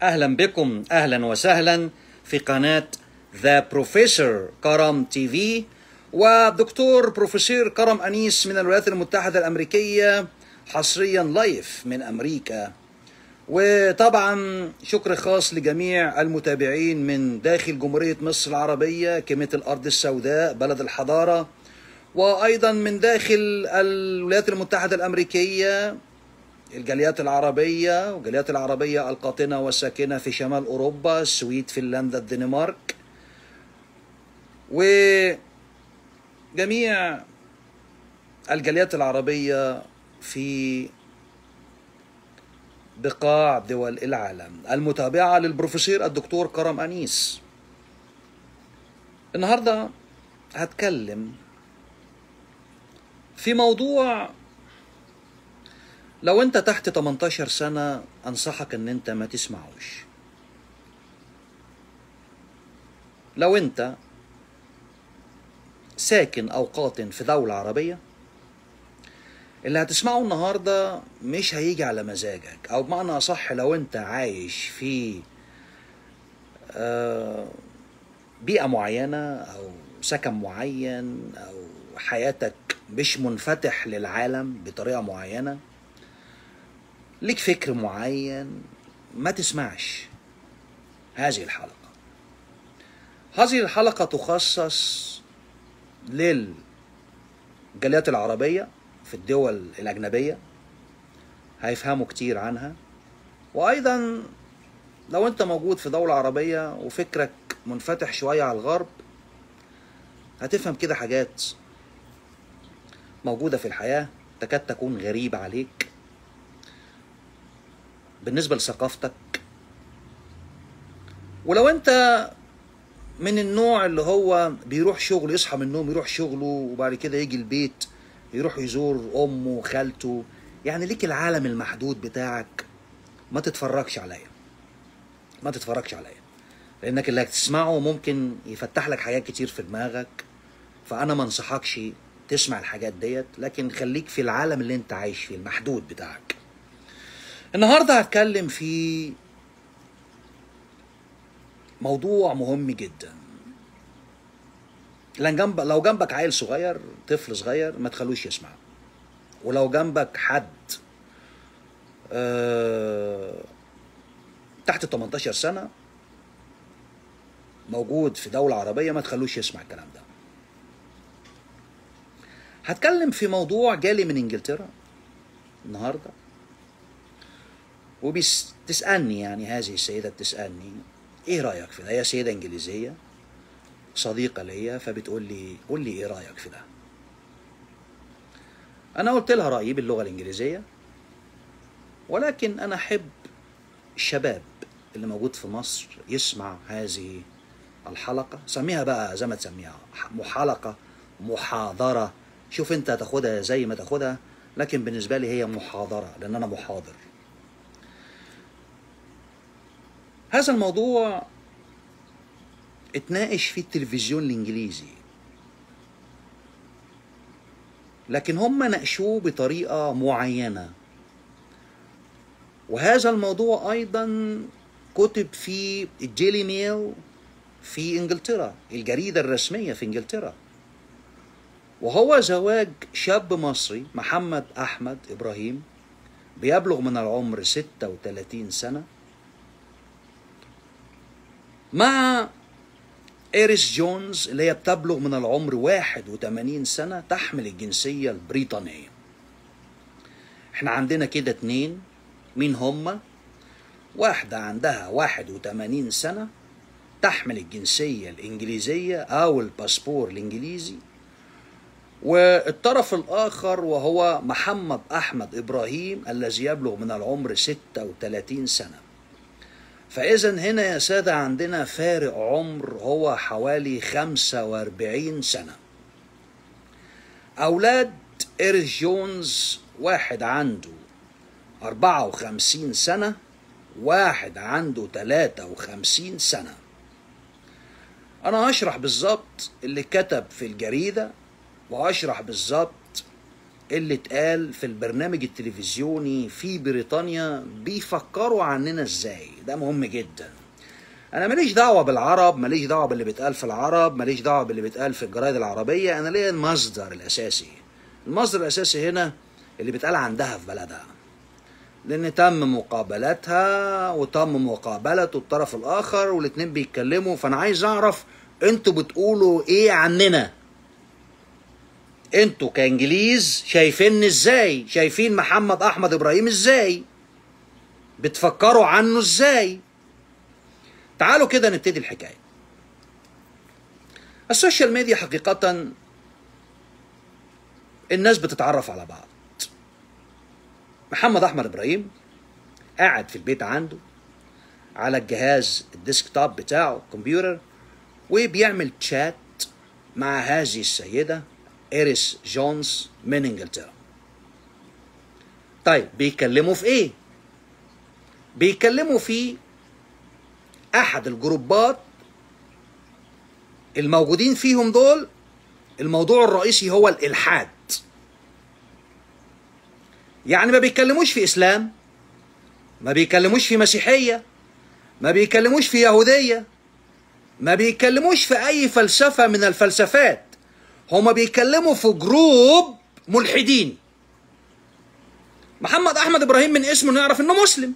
أهلا بكم أهلا وسهلا في قناة ذا بروفيسور كرم تي في ودكتور بروفيسور كرم أنيس من الولايات المتحدة الأمريكية حصريا لايف من أمريكا وطبعا شكر خاص لجميع المتابعين من داخل جمهورية مصر العربية كمية الأرض السوداء بلد الحضارة وأيضا من داخل الولايات المتحدة الأمريكية الجاليات العربية والجاليات العربية القاطنة والساكنة في شمال أوروبا السويد فنلندا الدنمارك وجميع الجاليات العربية في بقاع دول العالم المتابعة للبروفيسور الدكتور كرم أنيس النهاردة هتكلم في موضوع لو انت تحت 18 سنة انصحك ان انت ما تسمعوش لو انت ساكن او قاطن في دولة عربية اللي هتسمعه النهاردة مش هيجي على مزاجك او بمعنى اصح لو انت عايش في آه، بيئة معينة او سكن معين او حياتك مش منفتح للعالم بطريقة معينة ليك فكر معين ما تسمعش هذه الحلقة هذه الحلقة تخصص للجاليات العربية في الدول الأجنبية هيفهموا كتير عنها وأيضا لو أنت موجود في دولة عربية وفكرك منفتح شوية على الغرب هتفهم كده حاجات موجودة في الحياة تكاد تكون غريبة عليك بالنسبة لثقافتك ولو انت من النوع اللي هو بيروح شغل يصحى من النوم يروح شغله وبعد كده يجي البيت يروح يزور امه وخالته يعني ليك العالم المحدود بتاعك ما تتفرجش عليا ما تتفرجش عليا لانك اللي هتسمعه ممكن يفتح لك حاجات كتير في دماغك فانا ما انصحكش تسمع الحاجات ديت لكن خليك في العالم اللي انت عايش فيه المحدود بتاعك النهارده هتكلم في موضوع مهم جدا لان جنب لو جنبك عيل صغير طفل صغير ما تخلوش يسمع ولو جنبك حد آه تحت 18 سنه موجود في دولة عربية ما تخلوش يسمع الكلام ده هتكلم في موضوع جالي من انجلترا النهارده وبتسألني يعني هذه السيدة بتسألني ايه رأيك في ده هي سيدة انجليزية صديقة ليا فبتقول لي قول لي ايه رأيك في ده انا قلت لها رأيي باللغة الانجليزية ولكن انا احب الشباب اللي موجود في مصر يسمع هذه الحلقة سميها بقى زي ما تسميها محلقة محاضرة شوف انت تاخدها زي ما تاخدها لكن بالنسبة لي هي محاضرة لان انا محاضر هذا الموضوع اتناقش في التلفزيون الانجليزي لكن هم ناقشوه بطريقة معينة وهذا الموضوع ايضا كتب في الجيلي ميل في انجلترا الجريدة الرسمية في انجلترا وهو زواج شاب مصري محمد احمد ابراهيم بيبلغ من العمر 36 سنه مع إيريس جونز اللي هي بتبلغ من العمر 81 سنة تحمل الجنسية البريطانية احنا عندنا كده اتنين مين هما واحدة عندها 81 سنة تحمل الجنسية الإنجليزية أو الباسبور الإنجليزي والطرف الآخر وهو محمد أحمد إبراهيم الذي يبلغ من العمر 36 سنة فإذا هنا يا سادة عندنا فارق عمر هو حوالي 45 سنة أولاد إيريس جونز واحد عنده 54 سنة واحد عنده 53 سنة أنا هشرح بالظبط اللي كتب في الجريدة وهشرح بالظبط اللي اتقال في البرنامج التلفزيوني في بريطانيا بيفكروا عننا ازاي ده مهم جدا انا ماليش دعوه بالعرب ماليش دعوه باللي بيتقال في العرب ماليش دعوه باللي بيتقال في الجرايد العربيه انا ليا المصدر الاساسي المصدر الاساسي هنا اللي بيتقال عندها في بلدها لان تم مقابلتها وتم مقابله الطرف الاخر والاتنين بيتكلموا فانا عايز اعرف انتوا بتقولوا ايه عننا انتوا كانجليز شايفين ازاي شايفين محمد احمد ابراهيم ازاي بتفكروا عنه ازاي تعالوا كده نبتدي الحكايه السوشيال ميديا حقيقه الناس بتتعرف على بعض محمد احمد ابراهيم قاعد في البيت عنده على الجهاز الديسكتوب بتاعه الكمبيوتر وبيعمل تشات مع هذه السيدة إيريس جونز من إنجلترا طيب بيكلموا في إيه؟ بيكلموا في أحد الجروبات الموجودين فيهم دول الموضوع الرئيسي هو الإلحاد يعني ما بيتكلموش في إسلام ما بيكلموش في مسيحية ما بيكلموش في يهودية ما بيكلموش في أي فلسفة من الفلسفات هما بيكلموا في جروب ملحدين محمد أحمد إبراهيم من اسمه نعرف إنه مسلم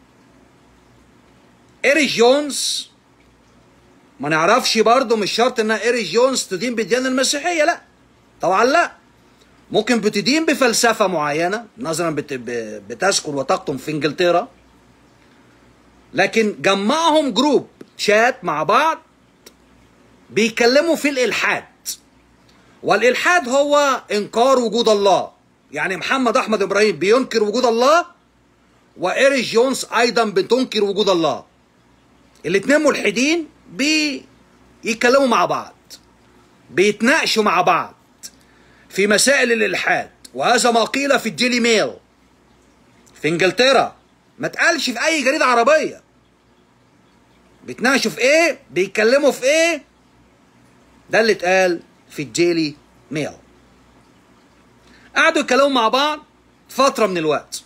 إيريس جونز ما نعرفش برضه مش شرط إنها إيريس جونز تدين بالديانة المسيحية لا طبعا لا ممكن بتدين بفلسفة معينة نظرا بت... بتسكن وتقطن في انجلترا لكن جمعهم جروب شات مع بعض بيتكلموا في الإلحاد والإلحاد هو إنكار وجود الله يعني محمد أحمد إبراهيم بينكر وجود الله وإيريس جونز أيضا بتنكر وجود الله الاتنين ملحدين بيتكلموا مع بعض بيتناقشوا مع بعض في مسائل الإلحاد وهذا ما قيل في الديلي ميل في انجلترا ما تقالش في اي جريدة عربية بيتناقشوا في ايه بيتكلموا في ايه ده اللي اتقال في الديلي ميل قعدوا يتكلموا مع بعض فترة من الوقت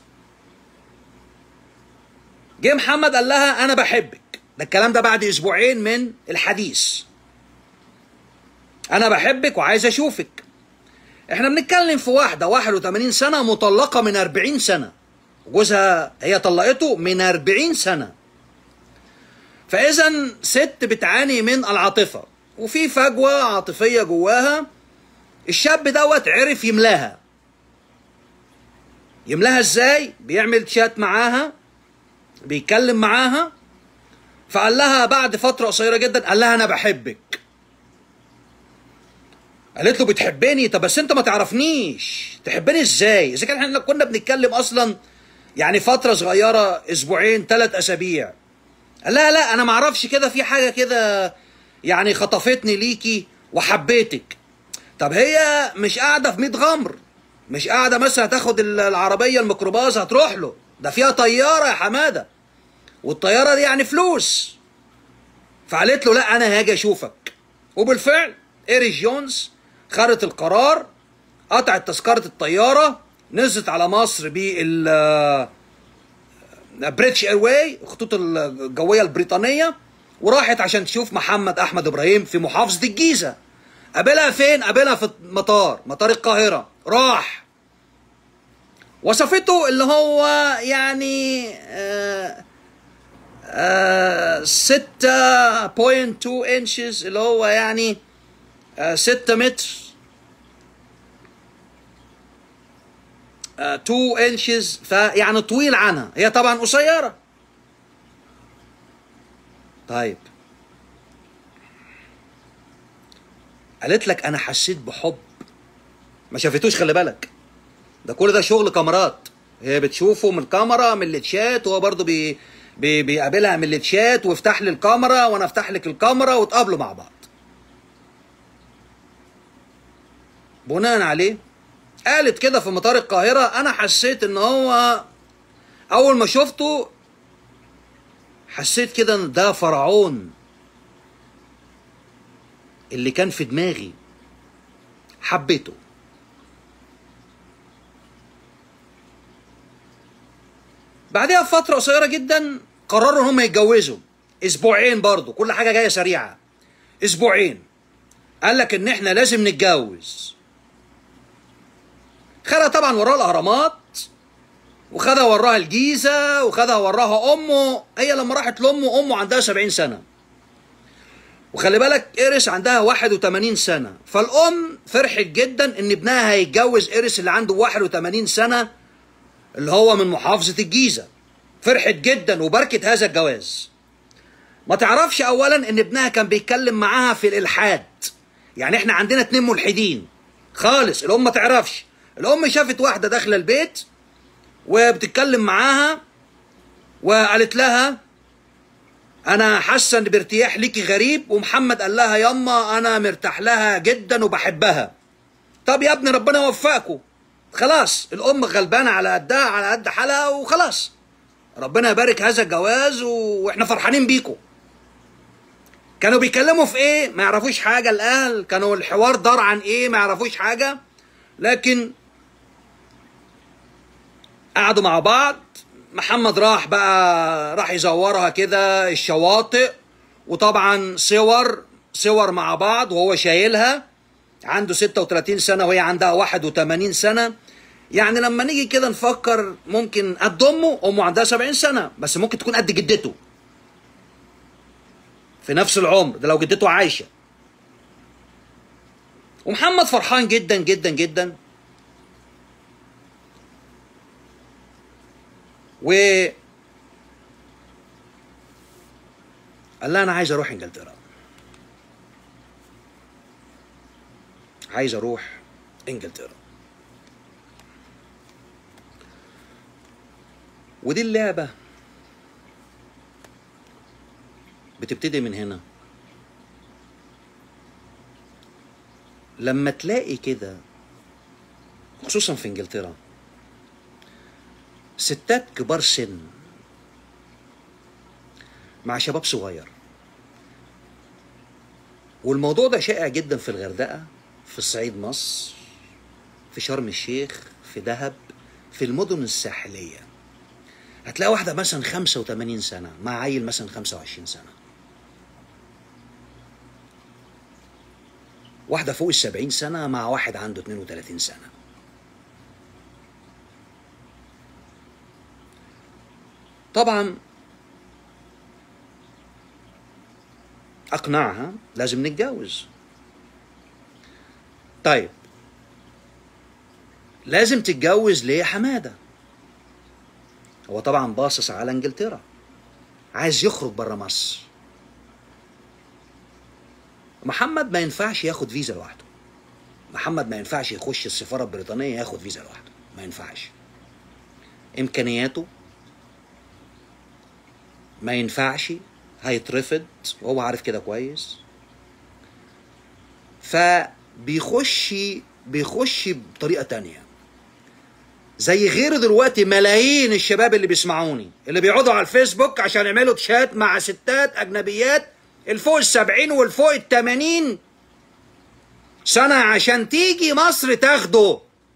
جه محمد قال لها انا بحبك ده الكلام ده بعد اسبوعين من الحديث انا بحبك وعايز اشوفك احنا بنتكلم في واحده 81 سنه مطلقه من 40 سنه جوزها هي طلقته من 40 سنه فاذا ست بتعاني من العاطفه وفي فجوه عاطفيه جواها الشاب دوت عرف يملاها يملاها ازاي بيعمل شات معاها بيتكلم معاها فقال لها بعد فتره قصيره جدا قال لها انا بحبك قالت له بتحبني طب بس انت ما تعرفنيش تحبني ازاي اذا كان احنا كنا بنتكلم اصلا يعني فتره صغيره اسبوعين ثلاث اسابيع قال لا لا انا ما اعرفش كده في حاجه كده يعني خطفتني ليكي وحبيتك طب هي مش قاعده في 100 غمر مش قاعده مثلا هتاخد العربيه الميكروباص هتروح له ده فيها طياره يا حماده والطياره دي يعني فلوس فقالت له لا انا هاجي اشوفك وبالفعل ايريس جونز خدت القرار قطعت تذكرة الطيارة نزلت على مصر بال بريتش ايرواي الخطوط الجوية البريطانية وراحت عشان تشوف محمد احمد ابراهيم في محافظة الجيزة قابلها فين؟ قابلها في المطار مطار القاهرة راح وصفته اللي هو يعني آه آه 6.2 انشز اللي هو يعني آه 6 متر 2 انشز فيعني طويل عنها هي طبعا قصيره طيب قالت لك انا حسيت بحب ما شافتوش خلي بالك ده كل ده شغل كاميرات هي بتشوفه من الكاميرا من التشات وهو برضه بي بي بيقابلها من التشات وافتح لي الكاميرا وانا افتح لك الكاميرا وتقابلوا مع بعض بناء عليه قالت كده في مطار القاهرة أنا حسيت إن هو أول ما شفته حسيت كده إن ده فرعون اللي كان في دماغي حبيته بعدها بفترة قصيرة جدا قرروا ان هم يتجوزوا اسبوعين برضو كل حاجه جايه سريعه اسبوعين قال لك ان احنا لازم نتجوز خدها طبعا وراه الاهرامات وخدها وراها الجيزه وخدها وراها امه هي لما راحت لامه امه عندها 70 سنه وخلي بالك إيريس عندها 81 سنة فالأم فرحت جدا إن ابنها هيتجوز إيريس اللي عنده 81 سنة اللي هو من محافظة الجيزة فرحت جدا وباركت هذا الجواز ما تعرفش أولا إن ابنها كان بيتكلم معاها في الإلحاد يعني إحنا عندنا اتنين ملحدين خالص الأم ما تعرفش الأم شافت واحدة داخلة البيت وبتتكلم معاها وقالت لها انا حاسه ان بارتياح ليكي غريب ومحمد قال لها ياما انا مرتاح لها جدا وبحبها طب يا ابني ربنا يوفقكم خلاص الام غلبانه على قدها على قد حالها وخلاص ربنا يبارك هذا الجواز واحنا فرحانين بيكم كانوا بيتكلموا في ايه ما يعرفوش حاجه الاهل كانوا الحوار دار عن ايه ما يعرفوش حاجه لكن قعدوا مع بعض محمد راح بقى راح يزورها كده الشواطئ وطبعا صور صور مع بعض وهو شايلها عنده 36 سنة وهي عندها 81 سنة يعني لما نيجي كده نفكر ممكن قد أمه أمه عندها 70 سنة بس ممكن تكون قد جدته في نفس العمر ده لو جدته عايشة ومحمد فرحان جدا جدا جدا و قال لها انا عايز اروح انجلترا عايز اروح انجلترا ودي اللعبة بتبتدي من هنا لما تلاقي كده خصوصا في انجلترا ستات كبار سن مع شباب صغير والموضوع ده شائع جدا في الغردقة في الصعيد مصر في شرم الشيخ في دهب في المدن الساحلية هتلاقي واحدة مثلا 85 سنة مع عيل مثلا 25 سنة واحدة فوق السبعين سنة مع واحد عنده 32 سنة طبعا اقنعها لازم نتجوز طيب لازم تتجوز ليه يا حماده هو طبعا باصص على انجلترا عايز يخرج بره مصر محمد ما ينفعش ياخد فيزا لوحده محمد ما ينفعش يخش السفاره البريطانيه ياخد فيزا لوحده ما ينفعش امكانياته ما ينفعش هيترفض وهو عارف كده كويس فبيخش بيخش بطريقه تانية زي غير دلوقتي ملايين الشباب اللي بيسمعوني اللي بيقعدوا على الفيسبوك عشان يعملوا تشات مع ستات اجنبيات الفوق السبعين والفوق التمانين سنة عشان تيجي مصر تاخده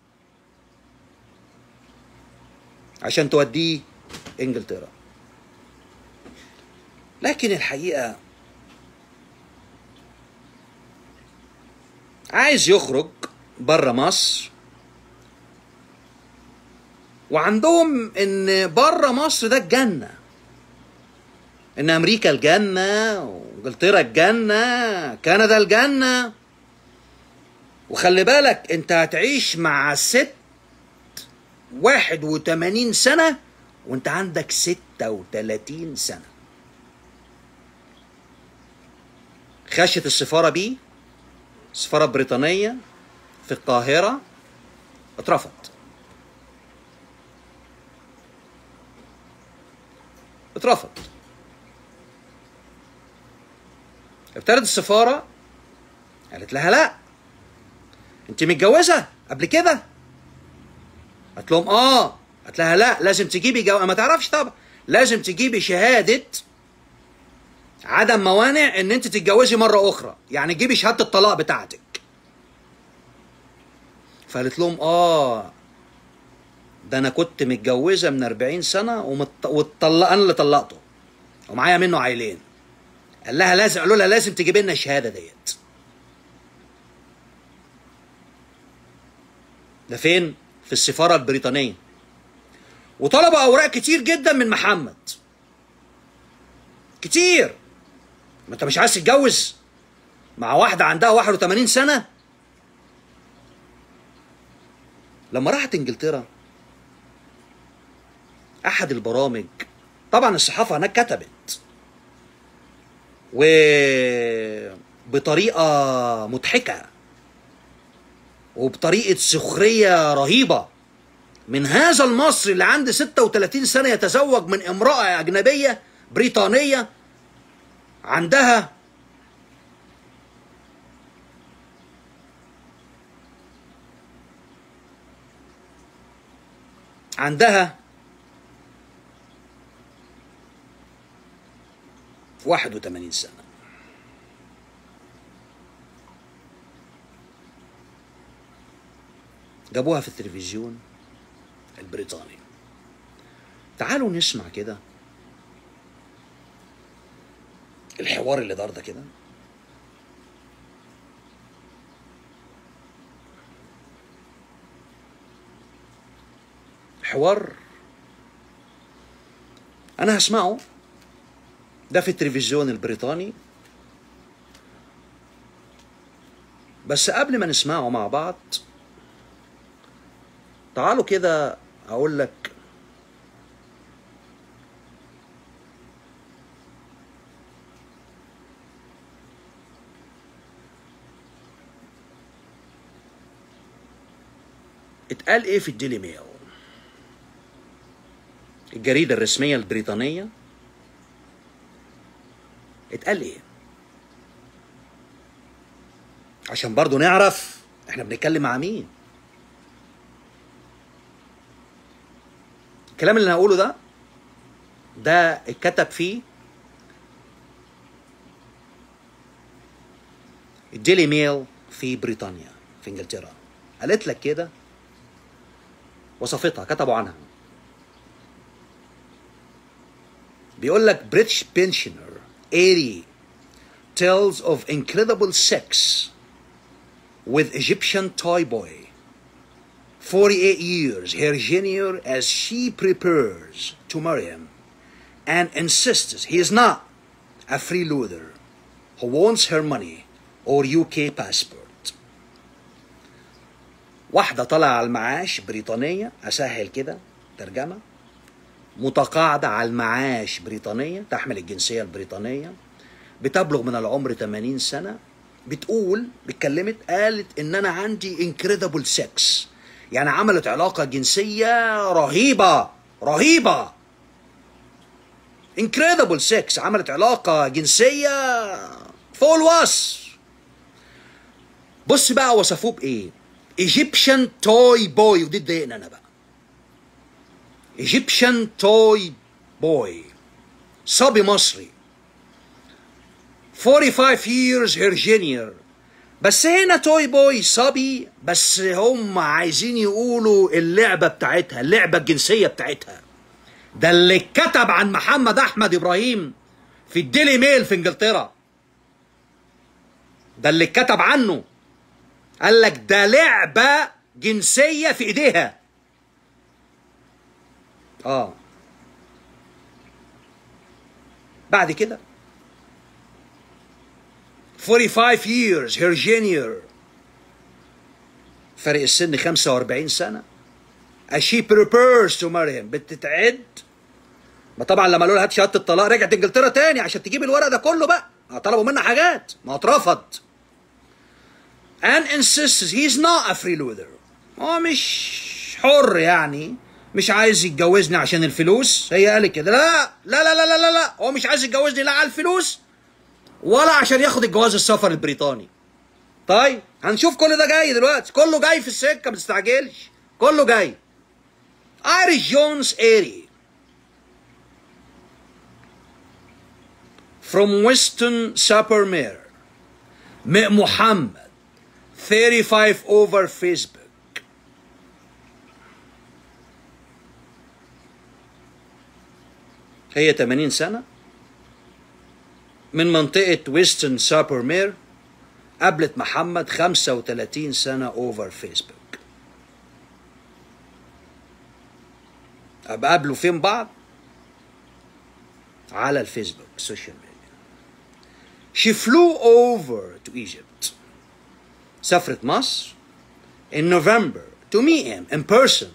عشان توديه انجلترا لكن الحقيقة عايز يخرج بره مصر وعندهم ان بره مصر ده الجنة ان امريكا الجنة وانجلترا الجنة كندا الجنة وخلي بالك انت هتعيش مع ست واحد وتمانين سنة وانت عندك ستة وتلاتين سنة خشت السفارة بيه السفارة البريطانية في القاهرة اترفض اترفض ابتدت السفارة قالت لها لا انت متجوزة قبل كده قالت لهم اه قالت لها لا لازم تجيبي جو... ما تعرفش طبعا لازم تجيبي شهادة عدم موانع ان انت تتجوزي مرة اخرى يعني تجيبي شهادة الطلاق بتاعتك فقالت لهم اه ده انا كنت متجوزة من 40 سنة ومت... واتطلق انا اللي طلقته ومعايا منه عيلين قال لها لازم قالوا لها لازم تجيب لنا الشهاده ديت ده فين في السفاره البريطانيه وطلبوا اوراق كتير جدا من محمد كتير ما انت مش عايز تتجوز مع واحده عندها 81 سنه لما راحت انجلترا احد البرامج طبعا الصحافه هناك كتبت وبطريقه مضحكه وبطريقه سخريه رهيبه من هذا المصري اللي عنده 36 سنه يتزوج من امراه اجنبيه بريطانيه عندها عندها 81 سنة جابوها في التلفزيون البريطاني تعالوا نسمع كده الحوار اللي دار ده كده حوار انا هسمعه ده في التلفزيون البريطاني بس قبل ما نسمعه مع بعض تعالوا كده اقول لك اتقال ايه في الديلي ميل الجريدة الرسمية البريطانية اتقال ايه عشان برضو نعرف احنا بنتكلم مع مين الكلام اللي انا هقوله ده ده اتكتب فيه الديلي ميل في بريطانيا في انجلترا قالت لك كده وصفتها كتبوا عنها بيقول لك British pensioner 80 tells of incredible sex with Egyptian toy boy 48 years her junior as she prepares to marry him and insists he is not a freeloader who wants her money or UK passport واحدة طالعة على المعاش بريطانية أسهل كده ترجمة متقاعدة على المعاش بريطانية تحمل الجنسية البريطانية بتبلغ من العمر 80 سنة بتقول اتكلمت قالت ان انا عندي انكريدبل سكس يعني عملت علاقة جنسية رهيبة رهيبة انكريدبل سكس عملت علاقة جنسية فوق الوصف بص بقى وصفوه بايه ايجيبشن توي بوي ودي تضايقني انا بقى ايجيبشن توي بوي صبي مصري 45 years her junior بس هنا توي بوي صبي بس هم عايزين يقولوا اللعبة بتاعتها اللعبة الجنسية بتاعتها ده اللي كتب عن محمد أحمد إبراهيم في الديلي ميل في إنجلترا ده اللي كتب عنه قال لك ده لعبة جنسية في إيديها آه بعد كده 45 years her junior فرق السن 45 سنة as she prepares to marry him بتتعد ما طبعا لما قالوا لها هات شهادة الطلاق رجعت انجلترا تاني عشان تجيب الورق ده كله بقى ما طلبوا منها حاجات ما اترفض and insists he's not a freeloader هو مش حر يعني مش عايز يتجوزني عشان الفلوس هي قالت كده لا لا لا لا لا لا, لا. هو مش عايز يتجوزني لا على الفلوس ولا عشان ياخد الجواز السفر البريطاني طيب هنشوف كل ده جاي دلوقتي كله جاي في السكه ما تستعجلش كله جاي ايريش جونز ايري from Weston Supermare م- محمد 35 over Facebook هي 80 سنة من منطقة ويستن سابرمير قابلت محمد 35 سنة اوفر فيسبوك أبقى قابلوا فين بعض على الفيسبوك السوشيال ميديا She flew over to Egypt سافرت مصر in November to meet him in person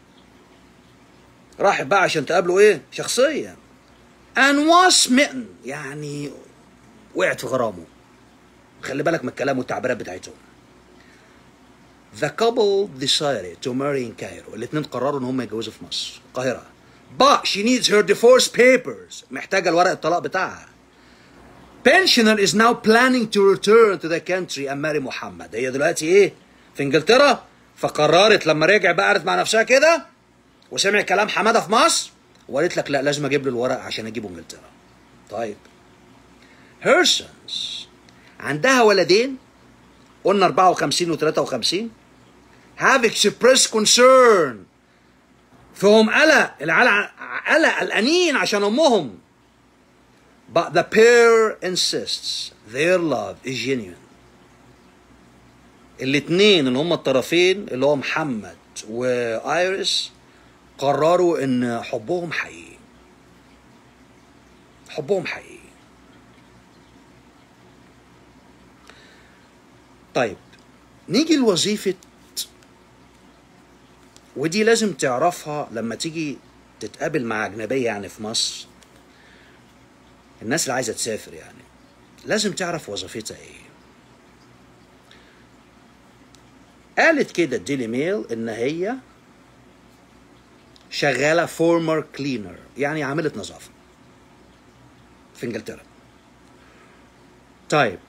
راحت بقى عشان تقابله ايه شخصيا and was smitten يعني وقعت في غرامه خلي بالك من الكلام والتعبيرات بتاعتهم The couple decided to marry in Cairo الاثنين قرروا ان هم يتجوزوا في مصر القاهرة but she needs her divorce papers محتاجة الورق الطلاق بتاعها pensioner is now planning to return to the country and marry محمد هي دلوقتي ايه في انجلترا فقررت لما رجع بقى قعدت مع نفسها كده وسمع كلام حماده في مصر وقالت لك لا لازم اجيب له الورق عشان اجيبه انجلترا طيب her sons عندها ولدين قلنا 54 و 53 have expressed concern فهم قلق العلق قلق قلقانين عشان امهم but the pair insists their love is genuine الاتنين اللي هم الطرفين اللي هو محمد وايريس قرروا ان حبهم حقيقي حبهم حقيقي طيب نيجي لوظيفة ودي لازم تعرفها لما تيجي تتقابل مع أجنبية يعني في مصر الناس اللي عايزة تسافر يعني لازم تعرف وظيفتها ايه قالت كده الديلي ميل ان هي شغاله فورمر كلينر يعني عامله نظافه في انجلترا طيب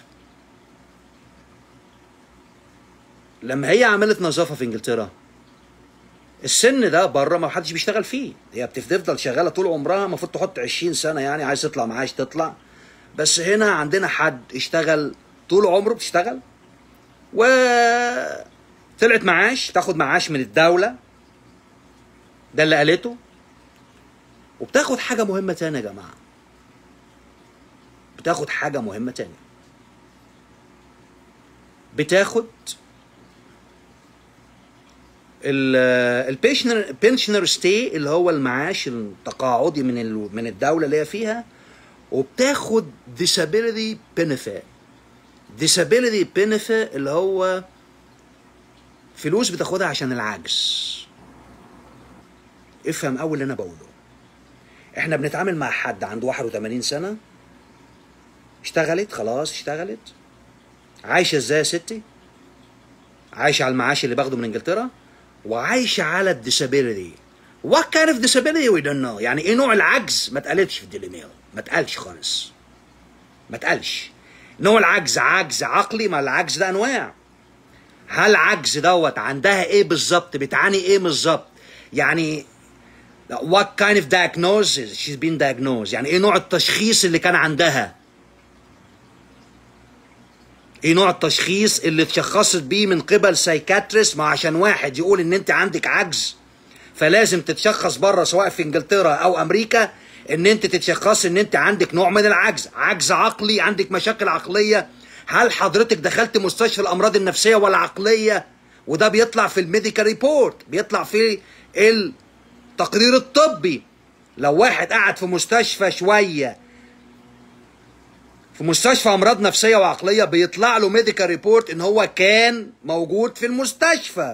لما هي عملت نظافه في انجلترا السن ده بره ما حدش بيشتغل فيه هي بتفضل شغاله طول عمرها المفروض تحط 20 سنه يعني عايز تطلع معاش تطلع بس هنا عندنا حد اشتغل طول عمره بتشتغل و طلعت معاش تاخد معاش من الدولة ده اللي قالته وبتاخد حاجة مهمة تانية يا جماعة بتاخد حاجة مهمة تانية بتاخد البنشنر بنشنر ستي اللي هو المعاش التقاعدي من ال- من الدولة اللي هي فيها وبتاخد disability benefit disability benefit اللي هو فلوس بتاخدها عشان العجز افهم اول اللي انا بقوله احنا بنتعامل مع حد عنده 81 سنه اشتغلت خلاص اشتغلت عايشه ازاي يا ستي عايشه على المعاش اللي باخده من انجلترا وعايشه على الديسابيلتي what kind of disability we don't know يعني ايه نوع العجز ما اتقالتش في الديلي ميل ما اتقالش خالص ما اتقالش نوع العجز عجز عقلي ما العجز ده انواع هل عجز دوت عندها ايه بالظبط بتعاني ايه بالظبط يعني what kind of diagnosis she's been diagnosed يعني ايه نوع التشخيص اللي كان عندها ايه نوع التشخيص اللي اتشخصت بيه من قبل سايكاتريست ما عشان واحد يقول ان انت عندك عجز فلازم تتشخص بره سواء في انجلترا او امريكا ان انت تتشخص ان انت عندك نوع من العجز عجز عقلي عندك مشاكل عقليه هل حضرتك دخلت مستشفى الامراض النفسيه والعقليه وده بيطلع في الميديكال ريبورت بيطلع في التقرير الطبي لو واحد قاعد في مستشفى شويه في مستشفى امراض نفسيه وعقليه بيطلع له ميديكال ريبورت ان هو كان موجود في المستشفى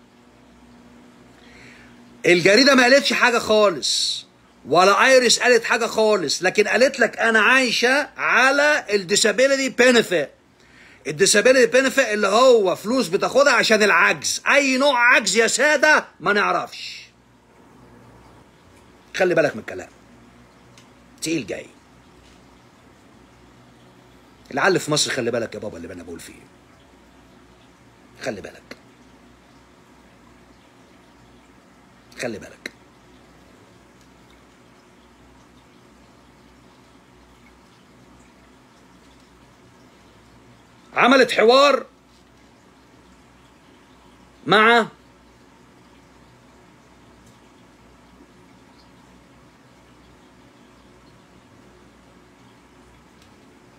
الجريده ما قالتش حاجه خالص ولا ايريس قالت حاجه خالص لكن قالت لك انا عايشه على الديسابيلتي بينفيت الديسابيلتي بينفيت اللي هو فلوس بتاخدها عشان العجز اي نوع عجز يا ساده ما نعرفش خلي بالك من الكلام تقيل جاي لعل في مصر خلي بالك يا بابا اللي انا بقول فيه خلي بالك خلي بالك عملت حوار مع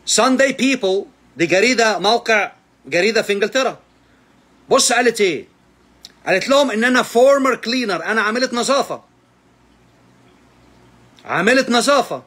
سانداي بيبل دي جريده موقع جريده في انجلترا بص قالت ايه قالت لهم ان انا فورمر كلينر انا عامله نظافه عامله نظافه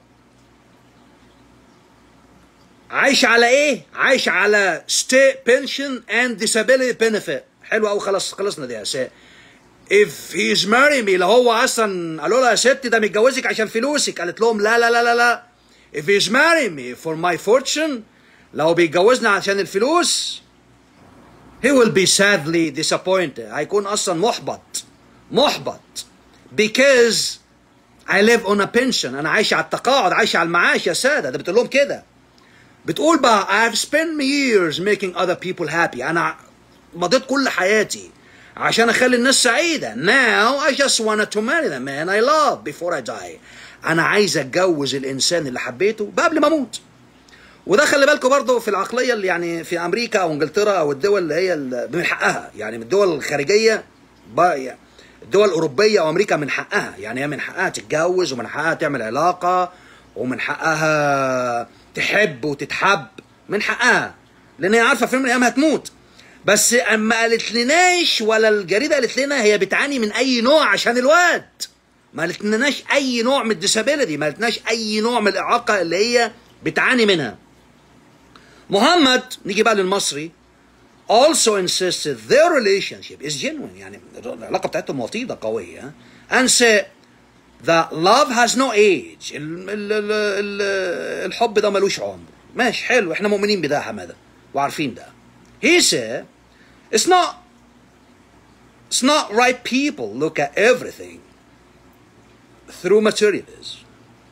عايش على ايه عايش على state pension and disability benefit حلو قوي خلاص خلصنا دي يا سا if he's marrying me لو هو اصلا قالوا لها يا ست ده متجوزك عشان فلوسك قالت لهم لا لا لا لا لا if he's marrying me for my fortune لو بيتجوزني عشان الفلوس he will be sadly disappointed هيكون اصلا محبط محبط because I live on a pension انا عايش على التقاعد عايش على المعاش يا ساده ده بتقول لهم كده بتقول بقى I've spent years making other people happy انا مضيت كل حياتي عشان اخلي الناس سعيده now I just wanted to marry the man I love before I die انا عايز اتجوز الانسان اللي حبيته قبل ما اموت وده خلي بالكم برضه في العقليه اللي يعني في امريكا او انجلترا او الدول اللي هي ال- من حقها يعني من الدول الخارجيه بقى يعني الدول الاوروبيه او امريكا من حقها يعني هي من حقها تتجوز ومن حقها تعمل علاقه ومن حقها تحب وتتحب من حقها لان هي عارفه في يوم من الايام هتموت بس اما قالت لناش ولا الجريده قالت لنا هي بتعاني من اي نوع عشان الواد ما قالت لناش اي نوع من الديسابيلتي ما قالتناش اي نوع من الاعاقه اللي هي بتعاني منها محمد نيجي بقى للمصري also insisted their relationship is genuine يعني العلاقه بتاعتهم وطيده قويه and said that love has no age ال ال ال ال الحب ده ملوش عمر ماشي حلو احنا مؤمنين بده يا حماده وعارفين ده he said it's not it's not right people look at everything through materialism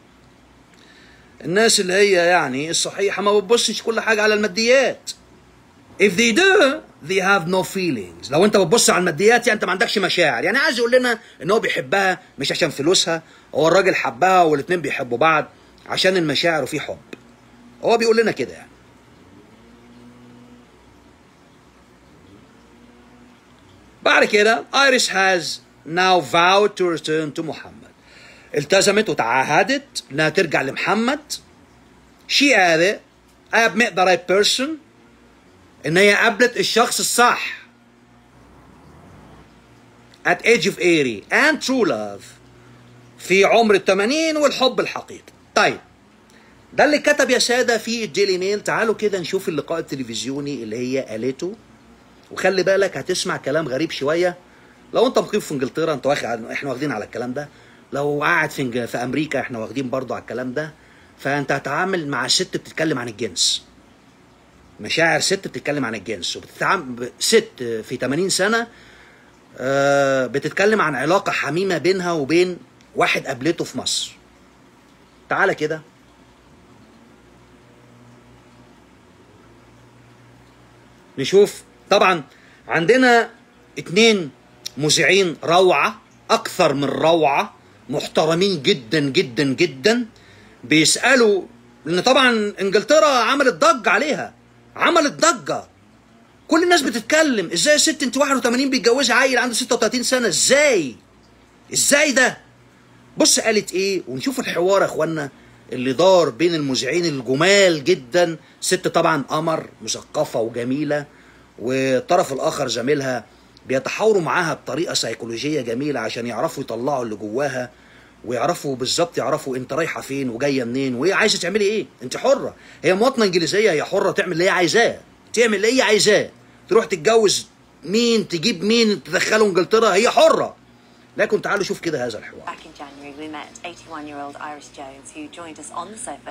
الناس اللي هي يعني الصحيحة ما بتبصش كل حاجة على الماديات if they do they have no feelings لو انت بتبص على الماديات يعني انت ما عندكش مشاعر يعني عايز يقول لنا ان هو بيحبها مش عشان فلوسها هو الراجل حبها والاتنين بيحبوا بعض عشان المشاعر وفي حب هو بيقول لنا كده يعني بعد كده ايريس has now vowed to return to محمد التزمت وتعهدت انها ترجع لمحمد she added I have met the right person ان هي قابلت الشخص الصح at age of 80 and true love في عمر الثمانين والحب الحقيقي طيب ده اللي كتب يا سادة في الديلي ميل تعالوا كده نشوف اللقاء التلفزيوني اللي هي قالته وخلي بالك هتسمع كلام غريب شوية لو انت مقيم في انجلترا انت واخد احنا واخدين على الكلام ده لو قاعد في إنج- في امريكا احنا واخدين برضو على الكلام ده فانت هتتعامل مع ست بتتكلم عن الجنس مشاعر ست بتتكلم عن الجنس وبتتعامل ست في 80 سنة آه، بتتكلم عن علاقة حميمة بينها وبين واحد قابلته في مصر تعالى كده نشوف طبعا عندنا اتنين مذيعين روعة أكثر من روعة محترمين جدا جدا جدا بيسألوا لأن طبعا إنجلترا عملت ضجة عليها عملت ضجة كل الناس بتتكلم ازاي يا ست انت 81 بيتجوزها عيل عنده 36 سنة ازاي ازاي ده بص قالت ايه ونشوف الحوار يا اخوانا اللي دار بين المذيعين الجمال جدا ست طبعا قمر مثقفة وجميلة والطرف الاخر زميلها بيتحاوروا معاها بطريقة سيكولوجية جميلة عشان يعرفوا يطلعوا اللي جواها ويعرفوا بالظبط يعرفوا انت رايحة فين وجاية منين وهي عايزة تعملي ايه انت حرة هي مواطنة انجليزية هي حرة تعمل اللي هي عايزاه تعمل اللي هي عايزاه تروح تتجوز مين تجيب مين تدخله انجلترا هي حرة لكن تعالوا شوف كده هذا الحوار Back in January, we met 81 year old Iris Jones, who joined us on the sofa.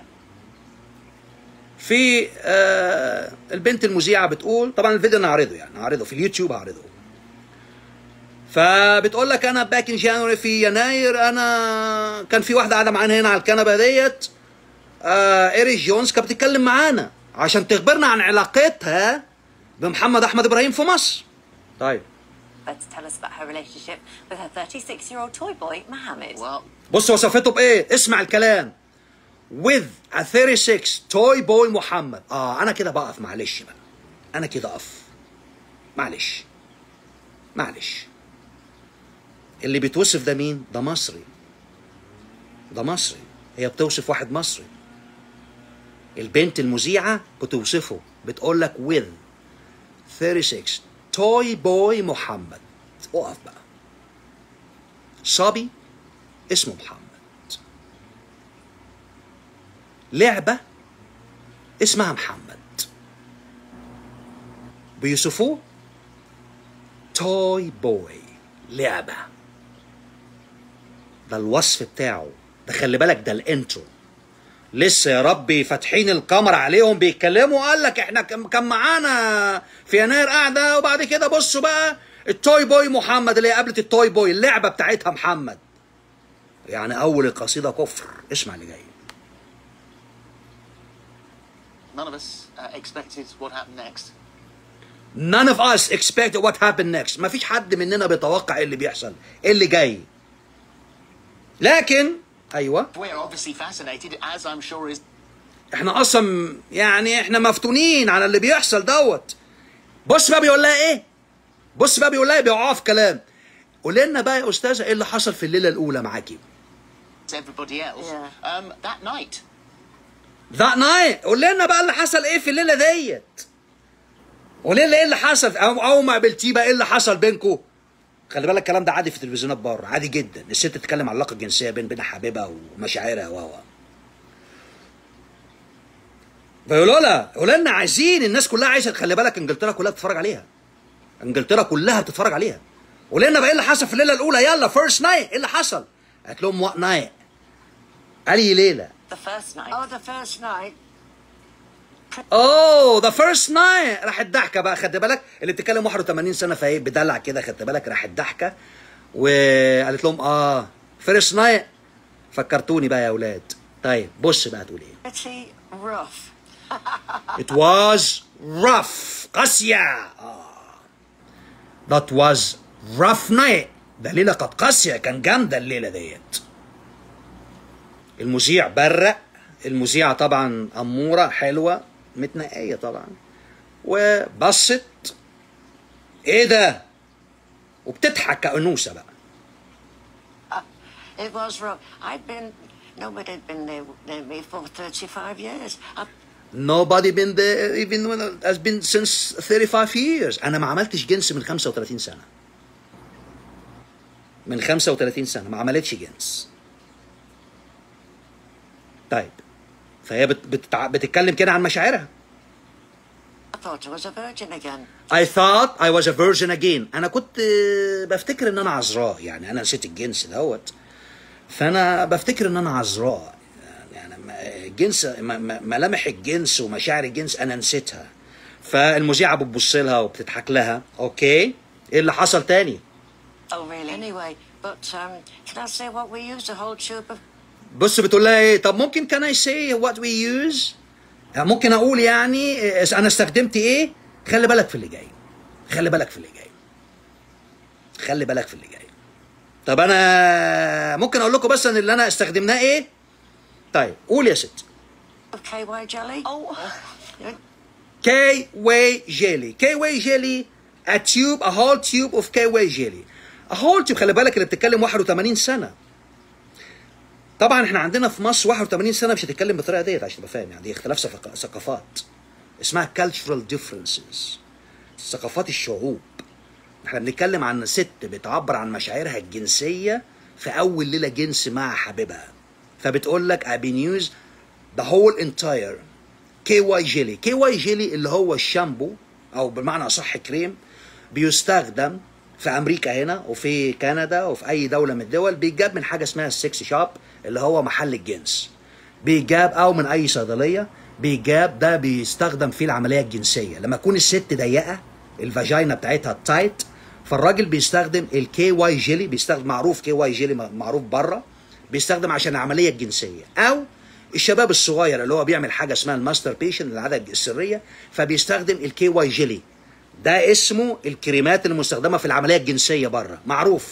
في آه البنت المذيعه بتقول طبعا الفيديو انا هعرضه يعني هعرضه في اليوتيوب هعرضه فبتقول لك انا باك ان جانوري في يناير انا كان في واحده قاعده معانا هنا على الكنبه ديت آه ايريس جونز كانت بتتكلم معانا عشان تخبرنا عن علاقتها بمحمد احمد ابراهيم في مصر طيب to tell us about her relationship with her 36 year old toy boy, Mohammed. Well, بص وصفته بايه اسمع الكلام with a 36 toy boy محمد اه انا كده بقف معلش بقى انا كده اقف معلش معلش اللي بيتوصف ده مين ده مصري ده مصري هي بتوصف واحد مصري البنت المذيعه بتوصفه بتقول لك with 36 توي بوي محمد اقف بقى صبي اسمه محمد لعبه اسمها محمد بيوصفوه توي بوي لعبه ده الوصف بتاعه ده خلي بالك ده الانترو لسه يا ربي فاتحين الكاميرا عليهم بيتكلموا قال لك احنا كان كان معانا في يناير قاعده وبعد كده بصوا بقى التوي بوي محمد اللي هي قابلت التوي بوي اللعبه بتاعتها محمد يعني اول القصيده كفر اسمع اللي جاي None of us uh, expected what happened next. None of us expect what happened next ما فيش حد مننا بيتوقع ايه اللي بيحصل ايه اللي جاي لكن ايوه We're obviously fascinated, as I'm sure is احنا اصلا يعني احنا مفتونين على اللي بيحصل دوت بص بقى بيقول لها ايه بص بقى بيقول لها بيقعوا في كلام قول لنا بقى يا استاذه ايه اللي حصل في الليله الاولى معاكي everybody else. Yeah. Um, that night, ذات نايت قول لنا بقى اللي حصل ايه في الليله ديت قول لنا ايه اللي حصل او اول ما قابلتيه بقى ايه اللي حصل بينكم خلي بالك الكلام ده عادي في التلفزيونات بره عادي جدا الست تتكلم عن العلاقه الجنسيه بين بين حبيبها ومشاعرها و و فيقولوا لها قولوا لنا عايزين الناس كلها عايزه خلي بالك انجلترا كلها بتتفرج عليها انجلترا كلها بتتفرج عليها قول لنا بقى ايه اللي حصل في الليله الاولى يلا فيرست نايت ايه اللي حصل قالت لهم وات نايت قال ليله The first night. Oh, the first night. اوه ذا فيرست نايت راحت ضحكه بقى خدت بالك اللي بتتكلم 81 سنه فايه بدلع كده خدت بالك راحت ضحكه وقالت لهم اه فيرست نايت فكرتوني بقى يا اولاد طيب بص بقى تقول ايه Pretty rough. It was rough قاسية آه. That was rough night ده ليلة كانت قاسية كان جامدة الليلة ديت المذيع برق المذيعة طبعا أمورة حلوة متنقية طبعا وبصت ايه ده وبتضحك كأنوسة بقى It was rough. I'd been, nobody had been near, near me for 35 years. I, Nobody been there even when it has been since 35 years انا ما عملتش جنس من 35 سنه من 35 سنه ما عملتش جنس طيب فهي بت بتتع... بتتكلم كده عن مشاعرها I thought I was a virgin again. I thought I was a virgin again انا كنت آه، بفتكر ان انا عذراء يعني انا نسيت الجنس دوت فانا بفتكر ان انا عذراء يعني أنا ما- الجنس م- م- ملامح الجنس ومشاعر الجنس انا نسيتها فالمذيعه بتبص لها وبتضحك لها اوكي ايه اللي حصل تاني Oh, really? Anyway, but um, can I say what we used? A whole tube of بص بتقول لها ايه طب ممكن كان اي سي وات وي يوز ممكن اقول يعني إيه، انا استخدمت ايه خلي بالك في اللي جاي خلي بالك في اللي جاي خلي بالك في اللي جاي طب انا ممكن اقول لكم بس ان اللي انا استخدمناه ايه طيب قول يا ست of KY jelly. Oh, كي واي جيلي كي واي جيلي a tube a whole tube of كي واي جيلي a whole tube خلي بالك اللي بتتكلم 81 سنه طبعا احنا عندنا في مصر 81 سنه مش هتتكلم بالطريقه ديت عشان تبقى فاهم يعني دي اختلاف ثق- ثقافات اسمها cultural differences ثقافات الشعوب احنا بنتكلم عن ست بتعبر عن مشاعرها الجنسيه في اول ليله جنس مع حبيبها فبتقول لك I've been used the whole entire كي واي جيلي كي واي جيلي اللي هو الشامبو او بمعنى اصح كريم بيستخدم في امريكا هنا وفي كندا وفي اي دوله من الدول بيجاب من حاجه اسمها السكس شوب اللي هو محل الجنس بيجاب او من اي صيدليه بيجاب ده بيستخدم في العمليه الجنسيه لما تكون الست ضيقه الفاجينا بتاعتها تايت فالراجل بيستخدم الكي واي جيلي بيستخدم معروف كي واي جيلي معروف بره بيستخدم عشان العمليه الجنسيه او الشباب الصغير اللي هو بيعمل حاجه اسمها الماستر بيشن العاده السريه فبيستخدم الكي واي جيلي ده اسمه الكريمات المستخدمه في العمليه الجنسيه بره معروف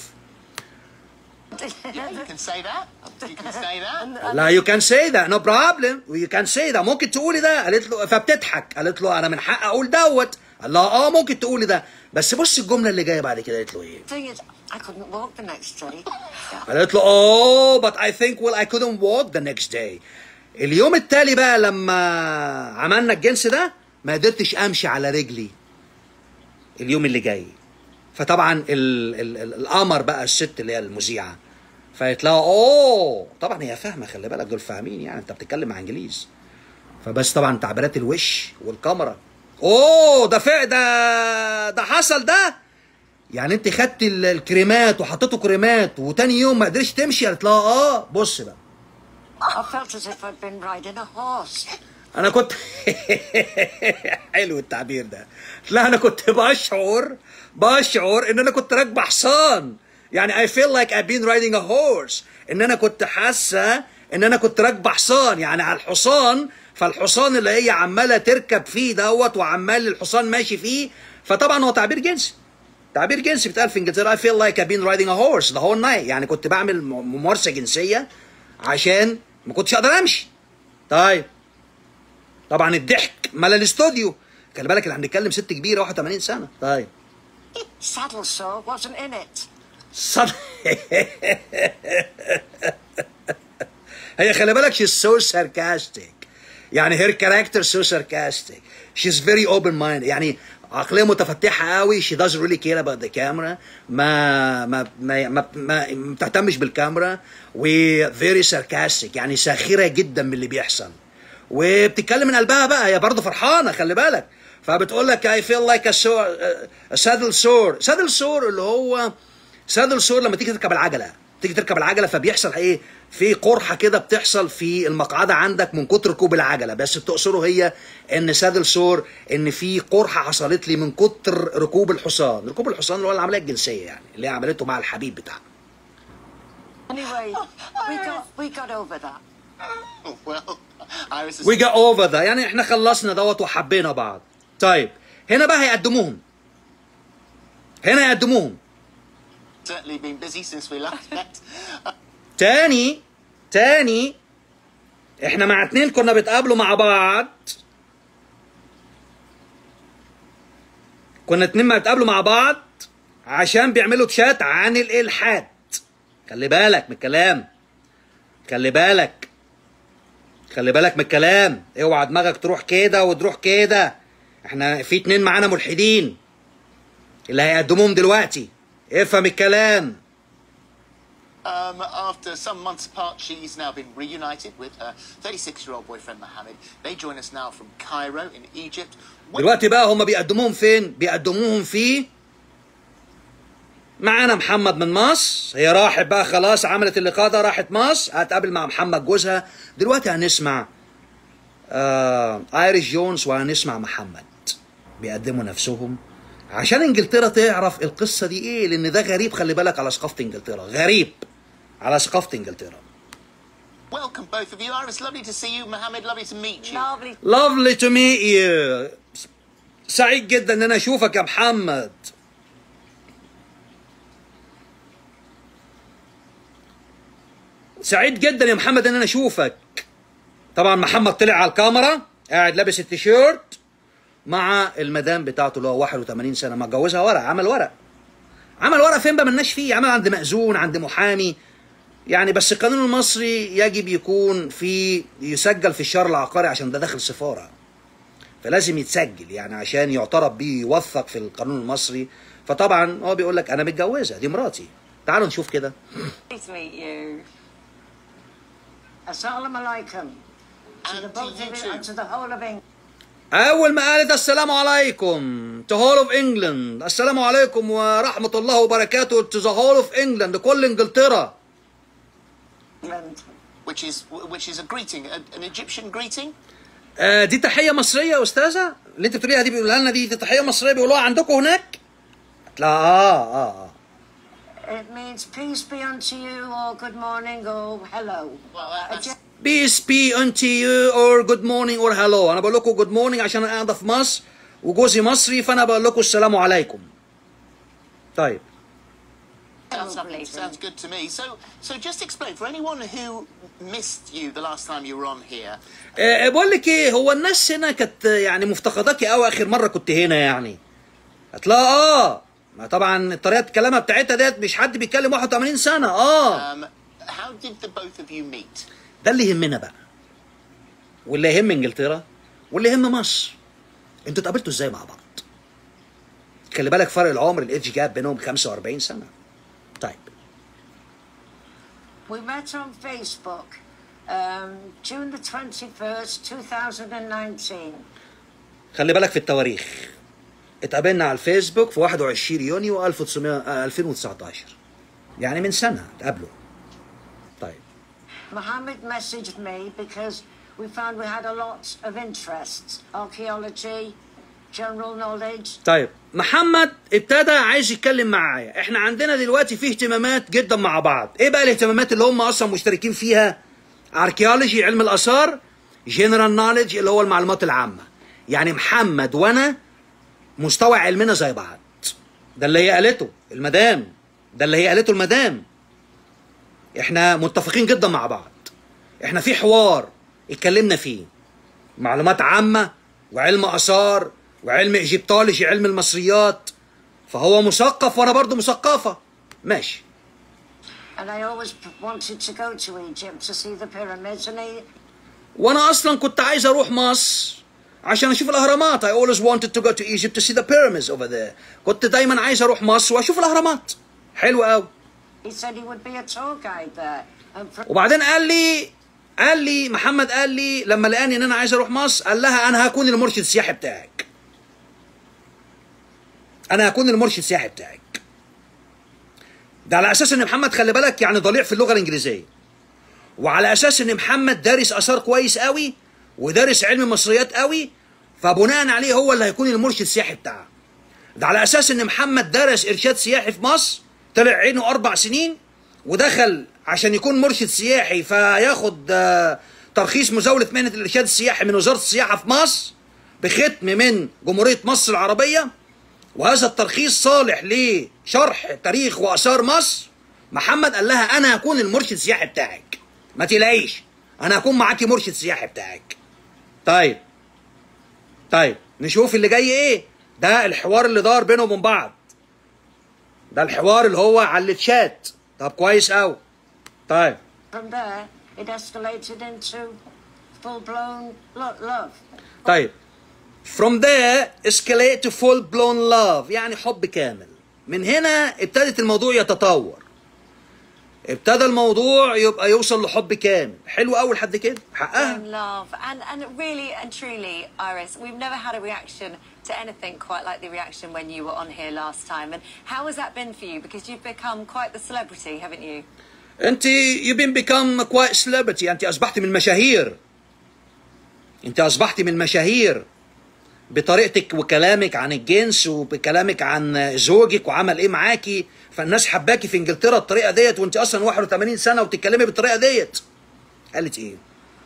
Yeah, you can say that. You can say that. لا يو كان سي ذا نو بروبلم يو كان سي ذا ممكن تقولي ده قالت له فبتضحك قالت له انا من حق اقول دوت قال لها اه ممكن تقولي ده بس بص الجمله اللي جايه بعد كده قالت له ايه thing is, I couldn't walk the next day. قالت له oh but I think well I couldn't walk the next day اليوم التالي بقى لما عملنا الجنس ده ما قدرتش امشي على رجلي اليوم اللي جاي فطبعا ال ال ال القمر بقى الست اللي هي المذيعه فقالت لها اوه طبعا هي فاهمه خلي بالك دول فاهمين يعني انت بتتكلم مع انجليز فبس طبعا تعبيرات الوش والكاميرا اوه ده فعل ده ده حصل ده يعني انت خدت ال- الكريمات وحطيته كريمات وتاني يوم ما قدرتش تمشي قالت لها اه بص بقى I felt as if I'd been riding a horse. انا كنت حلو التعبير ده لا انا كنت بشعر بشعر ان انا كنت راكبه حصان يعني I feel like I've been riding a horse ان انا كنت حاسه ان انا كنت راكبه حصان يعني على الحصان فالحصان اللي هي عماله تركب فيه دوت وعمال الحصان ماشي فيه فطبعا هو تعبير جنسي تعبير جنسي بيتقال في انجلترا I feel like I've been riding a horse the whole night يعني كنت بعمل م- ممارسه جنسيه عشان ما كنتش اقدر امشي طيب طبعا الضحك ملا الاستوديو خلي بالك احنا بنتكلم ست كبيره 81 سنه طيب Saddle sore wasn't in it. صد... هي خلي بالك she's so sarcastic يعني her character so sarcastic she's very open minded يعني عقلية متفتحة قوي she doesn't really care about the camera ما ما ما ما, ما, ما بتهتمش بالكاميرا و very sarcastic يعني ساخرة جدا من اللي بيحصل وبتتكلم من قلبها بقى هي برضه فرحانة خلي بالك فبتقول لك I feel like a, sore, a saddle sore saddle sore اللي هو سادل سور لما تيجي تركب العجله تيجي تركب العجله فبيحصل ايه في قرحه كده بتحصل في المقعده عندك من كتر ركوب العجله بس بتقصره هي ان سادل سور ان في قرحه حصلت لي من كتر ركوب الحصان ركوب الحصان اللي هو العمليه الجنسيه يعني اللي هي عملته مع الحبيب بتاعها Anyway, we got we got over that. Oh, well, Iris is We got over ده يعني احنا خلصنا دوت وحبينا بعض طيب هنا بقى هيقدموهم هنا يقدموهم certainly been busy since we last met. Uh, تاني تاني احنا مع اتنين كنا بيتقابلوا مع بعض كنا اتنين ما بيتقابلوا مع بعض عشان بيعملوا تشات عن الالحاد خلي بالك من الكلام خلي بالك خلي بالك من الكلام اوعى دماغك تروح كده وتروح كده احنا في اتنين معانا ملحدين اللي هيقدموهم دلوقتي افهم الكلام Um, after some months apart, she's now been reunited with her 36-year-old boyfriend Mohammed. They join us now from Cairo in Egypt. When- دلوقتي بقى هم بيقدموهم فين؟ بيقدموهم في معانا محمد من مصر هي راحت بقى خلاص عملت اللقاء ده راحت مصر هتقابل مع محمد جوزها دلوقتي هنسمع آه ايريش جونز وهنسمع محمد بيقدموا نفسهم عشان انجلترا تعرف القصه دي ايه لان ده غريب خلي بالك على ثقافه انجلترا غريب على ثقافه انجلترا Welcome, both of you. Iris, lovely to see you. Mohammed, lovely to meet you. Lovely. lovely to meet you سعيد جدا ان انا اشوفك يا محمد سعيد جدا يا محمد ان انا اشوفك طبعا محمد طلع على الكاميرا قاعد لابس التيشيرت مع المدام بتاعته اللي هو 81 سنه ما اتجوزها ورق عمل ورق عمل ورق فين بقى ملناش فيه عمل عند مأذون عند محامي يعني بس القانون المصري يجب يكون في يسجل في الشهر العقاري عشان ده داخل سفاره فلازم يتسجل يعني عشان يعترف بيه يوثق في القانون المصري فطبعا هو بيقول لك انا متجوزه دي مراتي تعالوا نشوف كده Nice to meet you. Assalamu alaikum. To And the to both you of you too. and to the whole of England. اول ما قالت السلام عليكم to whole of England السلام عليكم ورحمه الله وبركاته to the whole of England لكل انجلترا Which is which is a greeting, a, an Egyptian greeting. آه دي تحيه مصريه يا استاذه اللي انت بتقوليها دي بيقولها لنا دي, دي تحيه مصريه بيقولوها عندكم هناك لا اه اه اه It means peace be unto you, or good morning, or hello. Well, that- A that's, gen- peace be unto you or good morning or hello انا بقول لكم good morning عشان انا قاعده في مصر وجوزي مصري فانا بقول لكم السلام عليكم طيب sounds, lovely. sounds good to me. So, so just explain for anyone who missed you the last time you were on here. أه بقول لك ايه هو الناس هنا كانت يعني مفتقداكي قوي اخر مره كنت هنا يعني هتلاقي اه ما طبعا طريقه كلامها بتاعتها ديت مش حد بيتكلم 81 سنه اه Um, how did the both of you meet? ده اللي يهمنا بقى واللي يهم انجلترا واللي يهم مصر انتوا اتقابلتوا ازاي مع بعض خلي بالك فرق العمر الايدج جاب بينهم 45 سنه طيب We met on Facebook um, June the 21st, 2019. خلي بالك في التواريخ اتقابلنا على الفيسبوك في 21 يونيو 1900 آه، 2019 يعني من سنه اتقابلوا طيب Mohammed messaged me because we found we had a lot of interests archaeology, general knowledge. طيب محمد ابتدى عايز يتكلم معايا احنا عندنا دلوقتي في اهتمامات جدا مع بعض ايه بقى الاهتمامات اللي هم اصلا مشتركين فيها اركيولوجي علم الاثار جنرال نوليدج اللي هو المعلومات العامه يعني محمد وانا مستوى علمنا زي بعض ده اللي هي قالته المدام ده اللي هي قالته المدام احنا متفقين جدا مع بعض احنا في حوار اتكلمنا فيه معلومات عامة وعلم آثار وعلم إيجيبتولوجي علم المصريات فهو مثقف وأنا برضو مثقفة ماشي And I always p- wanted to go to Egypt to see the pyramids. And he, وأنا أصلا كنت عايز أروح مصر عشان أشوف الأهرامات I always wanted to go to Egypt to see the pyramids over there كنت دايما عايز أروح مصر وأشوف الأهرامات حلو قوي he said he would be a tour guide there. And fr- وبعدين قال لي قال لي محمد قال لي لما لقاني ان انا عايز اروح مصر قال لها انا هكون المرشد السياحي بتاعك انا هكون المرشد السياحي بتاعك ده على اساس ان محمد خلي بالك يعني ضليع في اللغه الانجليزيه وعلى اساس ان محمد دارس اثار كويس قوي ودارس علم مصريات قوي فبناء عليه هو اللي هيكون المرشد السياحي بتاعه ده على اساس ان محمد درس ارشاد سياحي في مصر طلع عينه اربع سنين ودخل عشان يكون مرشد سياحي فياخد آه، ترخيص مزاوله مهنه الارشاد السياحي من وزاره السياحه في مصر بختم من جمهوريه مصر العربيه وهذا الترخيص صالح لشرح تاريخ واثار مصر محمد قال لها انا هكون المرشد السياحي بتاعك ما تلاقيش انا هكون معاكي مرشد سياحي بتاعك طيب طيب نشوف اللي جاي ايه ده الحوار اللي دار بينهم وبين بعض ده الحوار اللي هو على الشات طب كويس قوي طيب from there, it escalated into full blown lo- love. طيب from there escalate to full blown love يعني حب كامل من هنا ابتدت الموضوع يتطور ابتدى الموضوع يبقى يوصل لحب كامل حلو قوي لحد كده حقها Same love. And, and really and truly, Iris, we've never had a reaction to anything quite like the reaction when you were on here last time. And how has that been for you? Because you've become quite the celebrity, haven't you? انت you been become quite celebrity انت اصبحت من المشاهير انت اصبحت من المشاهير بطريقتك وكلامك عن الجنس وبكلامك عن زوجك وعمل ايه معاكي فالناس حباكي في انجلترا الطريقه ديت وانت اصلا 81 سنه وبتتكلمي بالطريقه ديت قالت ايه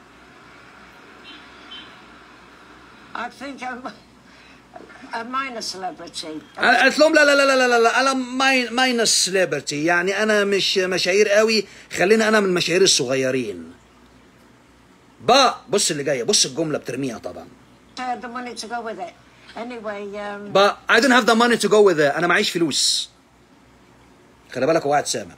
I think I'm a minor celebrity. قالت لهم لا لا لا لا لا لا انا ماينس سليبرتي يعني انا مش مشاهير قوي خليني انا من المشاهير الصغيرين بقى بص اللي جايه بص الجمله بترميها طبعا I had the money to go with it. Anyway, um, But I don't have the money to go with it. أنا معيش فلوس. خلي بالك هو قاعد سامع.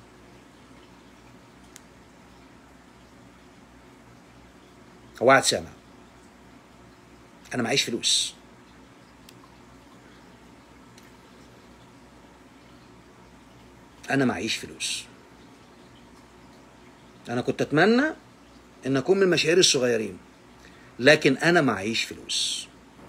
هو قاعد سامع. أنا معيش فلوس. أنا معيش فلوس. أنا كنت أتمنى إن أكون من المشاهير الصغيرين. لكن أنا معيش فلوس.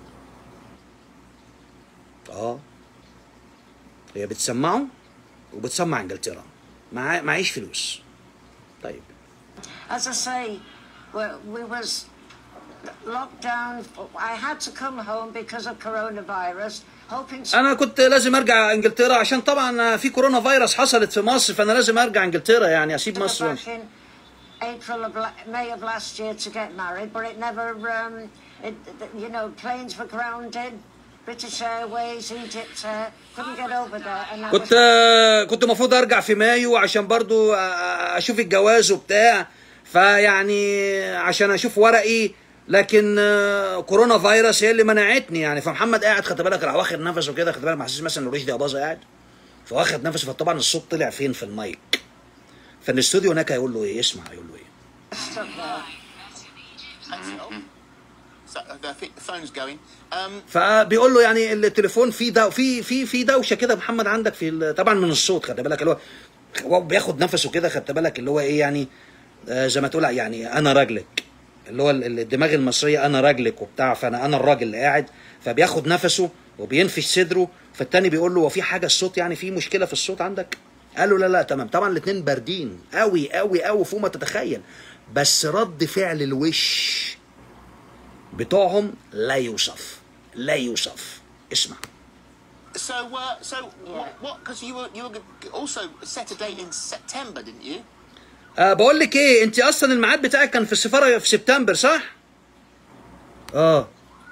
اه هي بتسمعه وبتسمع انجلترا مع... معيش فلوس طيب as I say, we, we was locked down. I had to come home because of coronavirus, hoping to انا كنت لازم ارجع انجلترا عشان طبعا في كورونا فيروس حصلت في مصر فانا لازم ارجع انجلترا يعني اسيب go مصر back in April of la- May of last year to get married, but it never, um, it, you know, planes were grounded. British Airways, Egypt Air, couldn't get over there. And that كنت was, كنت المفروض ارجع في مايو عشان برضو اشوف الجواز وبتاع فيعني عشان اشوف ورقي لكن آه، كورونا فيروس هي اللي منعتني يعني فمحمد قاعد خدت بالك راح واخد نفسه كده خدت بالك محسس مثلا ان رشدي اباظه قاعد فواخد نفسه فطبعا الصوت طلع فين في المايك فالاستوديو هناك هيقول له ايه اسمع هيقول له ايه stuck there. Thanks, Noel. So uh, the fi- the phone's going. Um, فبيقول له يعني التليفون فيه دو في في في دوشه كده محمد عندك في ال- طبعا من الصوت خد بالك اللي هو هو بياخد نفسه كده خدت بالك اللي هو ايه يعني آه زي ما تقول يعني انا راجلك اللي هو ال- الدماغ المصريه انا راجلك وبتاع فانا انا الراجل اللي قاعد فبياخد نفسه وبينفش صدره فالتاني بيقول له هو في حاجه الصوت يعني في مشكله في الصوت عندك قال له لا لا تمام طبعا الاثنين باردين قوي قوي قوي فوق ما تتخيل بس رد فعل الوش بتوعهم لا يوصف لا يوصف اسمع so, uh, so what? What? Because you were you were also set a date in September, didn't you? أه بقول لك ايه انت اصلا الميعاد بتاعك كان في السفاره في سبتمبر صح اه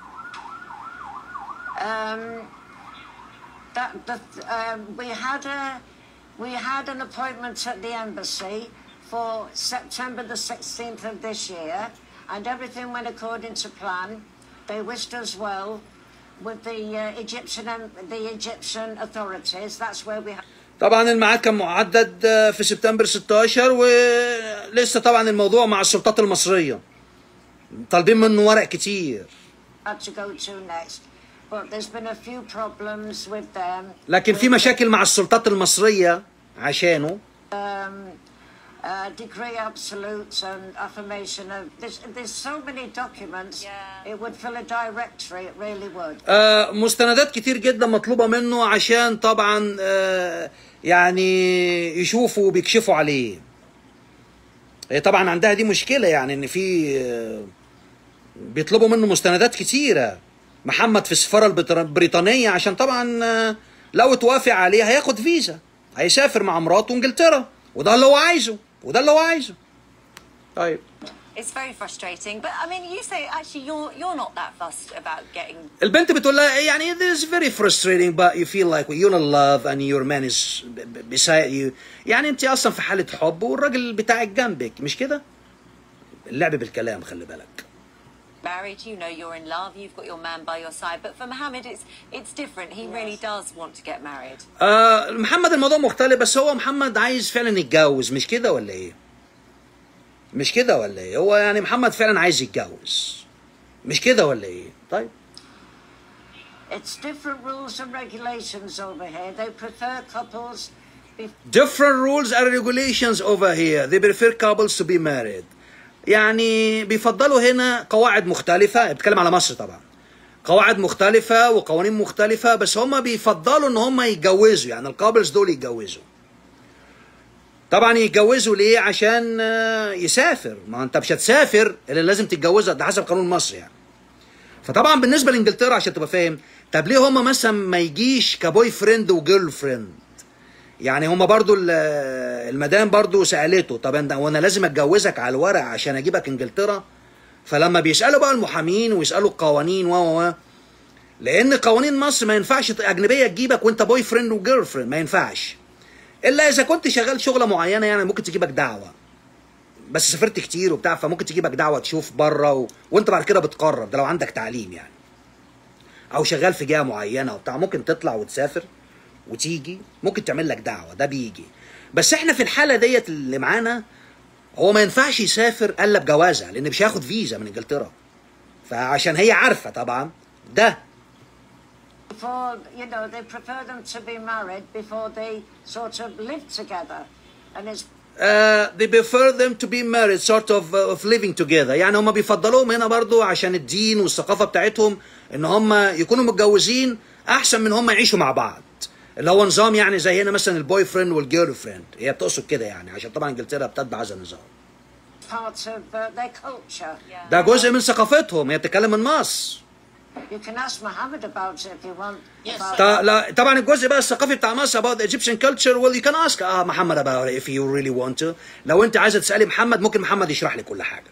Um, that, that um, we had a we had an appointment at the embassy for September the 16th of this year, and everything went according to plan. They wished us well with the uh, Egyptian em- the Egyptian authorities. That's where we. Ha- طبعا الميعاد كان معدد آه، في سبتمبر 16 ولسه طبعا الموضوع مع السلطات المصريه طالبين منه ورق كتير had to go to next, but there's been a few problems with them. لكن في مشاكل مع السلطات المصريه عشانه um, uh, degree absolutes and affirmation of there's, there's so many documents Yeah. it would fill a directory it really would آه، مستندات كتير جدا مطلوبة منه عشان طبعا آه، يعني يشوفوا وبيكشفوا عليه هي طبعا عندها دي مشكلة يعني ان في آه، بيطلبوا منه مستندات كتيرة محمد في السفارة البتر- البريطانية عشان طبعا آه، لو توافق عليه هياخد فيزا هيسافر مع مراته انجلترا وده اللي هو عايزه وده اللي هو عايزه طيب It's very frustrating, but I mean, you say actually you're you're not that fussed about getting. البنت بتقول لها يعني this is very frustrating but you feel like you're in love and your man is b- b- beside you يعني انت اصلا في حالة حب والراجل بتاعك جنبك مش كده؟ اللعب بالكلام خلي بالك married, you know you're in love, you've got your man by your side. But for Mohammed, it's it's different. He really does want to get married. آه محمد الموضوع مختلف بس هو محمد عايز فعلا يتجوز مش كده ولا ايه؟ مش كده ولا ايه؟ هو يعني محمد فعلا عايز يتجوز مش كده ولا ايه؟ طيب it's different rules and regulations over here they prefer couples bef- different rules and regulations over here they prefer couples to be married يعني بيفضلوا هنا قواعد مختلفة بتكلم على مصر طبعا قواعد مختلفة وقوانين مختلفة بس هم بيفضلوا ان هم يتجوزوا يعني الكابلز دول يتجوزوا طبعا يتجوزوا ليه عشان آه، يسافر ما انت مش هتسافر اللي لازم تتجوزها ده حسب قانون مصر يعني فطبعا بالنسبة لانجلترا عشان تبقى فاهم طب ليه هم مثلا ما يجيش كبوي فريند وجيرل فريند يعني هما برضو ال- المدام برضو سألته طب انا وانا لازم اتجوزك على الورق عشان اجيبك انجلترا فلما بيسألوا بقى المحامين ويسألوا القوانين و و و لان قوانين مصر ما ينفعش اجنبيه تجيبك وانت بوي فريند وجيرل فريند ما ينفعش الا اذا كنت شغال شغله معينه يعني ممكن تجيبك دعوه بس سافرت كتير وبتاع فممكن تجيبك دعوه تشوف بره و... وانت بعد كده بتقرر ده لو عندك تعليم يعني او شغال في جهه معينه وبتاع ممكن تطلع وتسافر وتيجي ممكن تعمل لك دعوه ده بيجي بس احنا في الحاله ديت اللي معانا هو ما ينفعش يسافر الا بجوازها لان مش هياخد فيزا من انجلترا فعشان هي عارفه طبعا ده before you know they prefer them to be married before they sort of live together and it's uh, they prefer them to be married sort of uh, of living together يعني هم بيفضلوهم هنا برضو عشان الدين والثقافة بتاعتهم ان هم يكونوا متجوزين احسن من هم يعيشوا مع بعض اللي هو نظام يعني زي هنا مثلا البوي فريند والجيرل فريند هي بتقصد كده يعني عشان طبعا انجلترا بتتبع هذا النظام part of uh, their culture Yeah. ده جزء من ثقافتهم هي بتتكلم من مصر you can ask Mohammed about it if you want Yes, about ط- لا طبعا الجزء بقى الثقافي بتاع مصر about the Egyptian culture well you can ask اه محمد about it if you really want to لو انت عايزه تسالي محمد ممكن محمد يشرح لك كل حاجه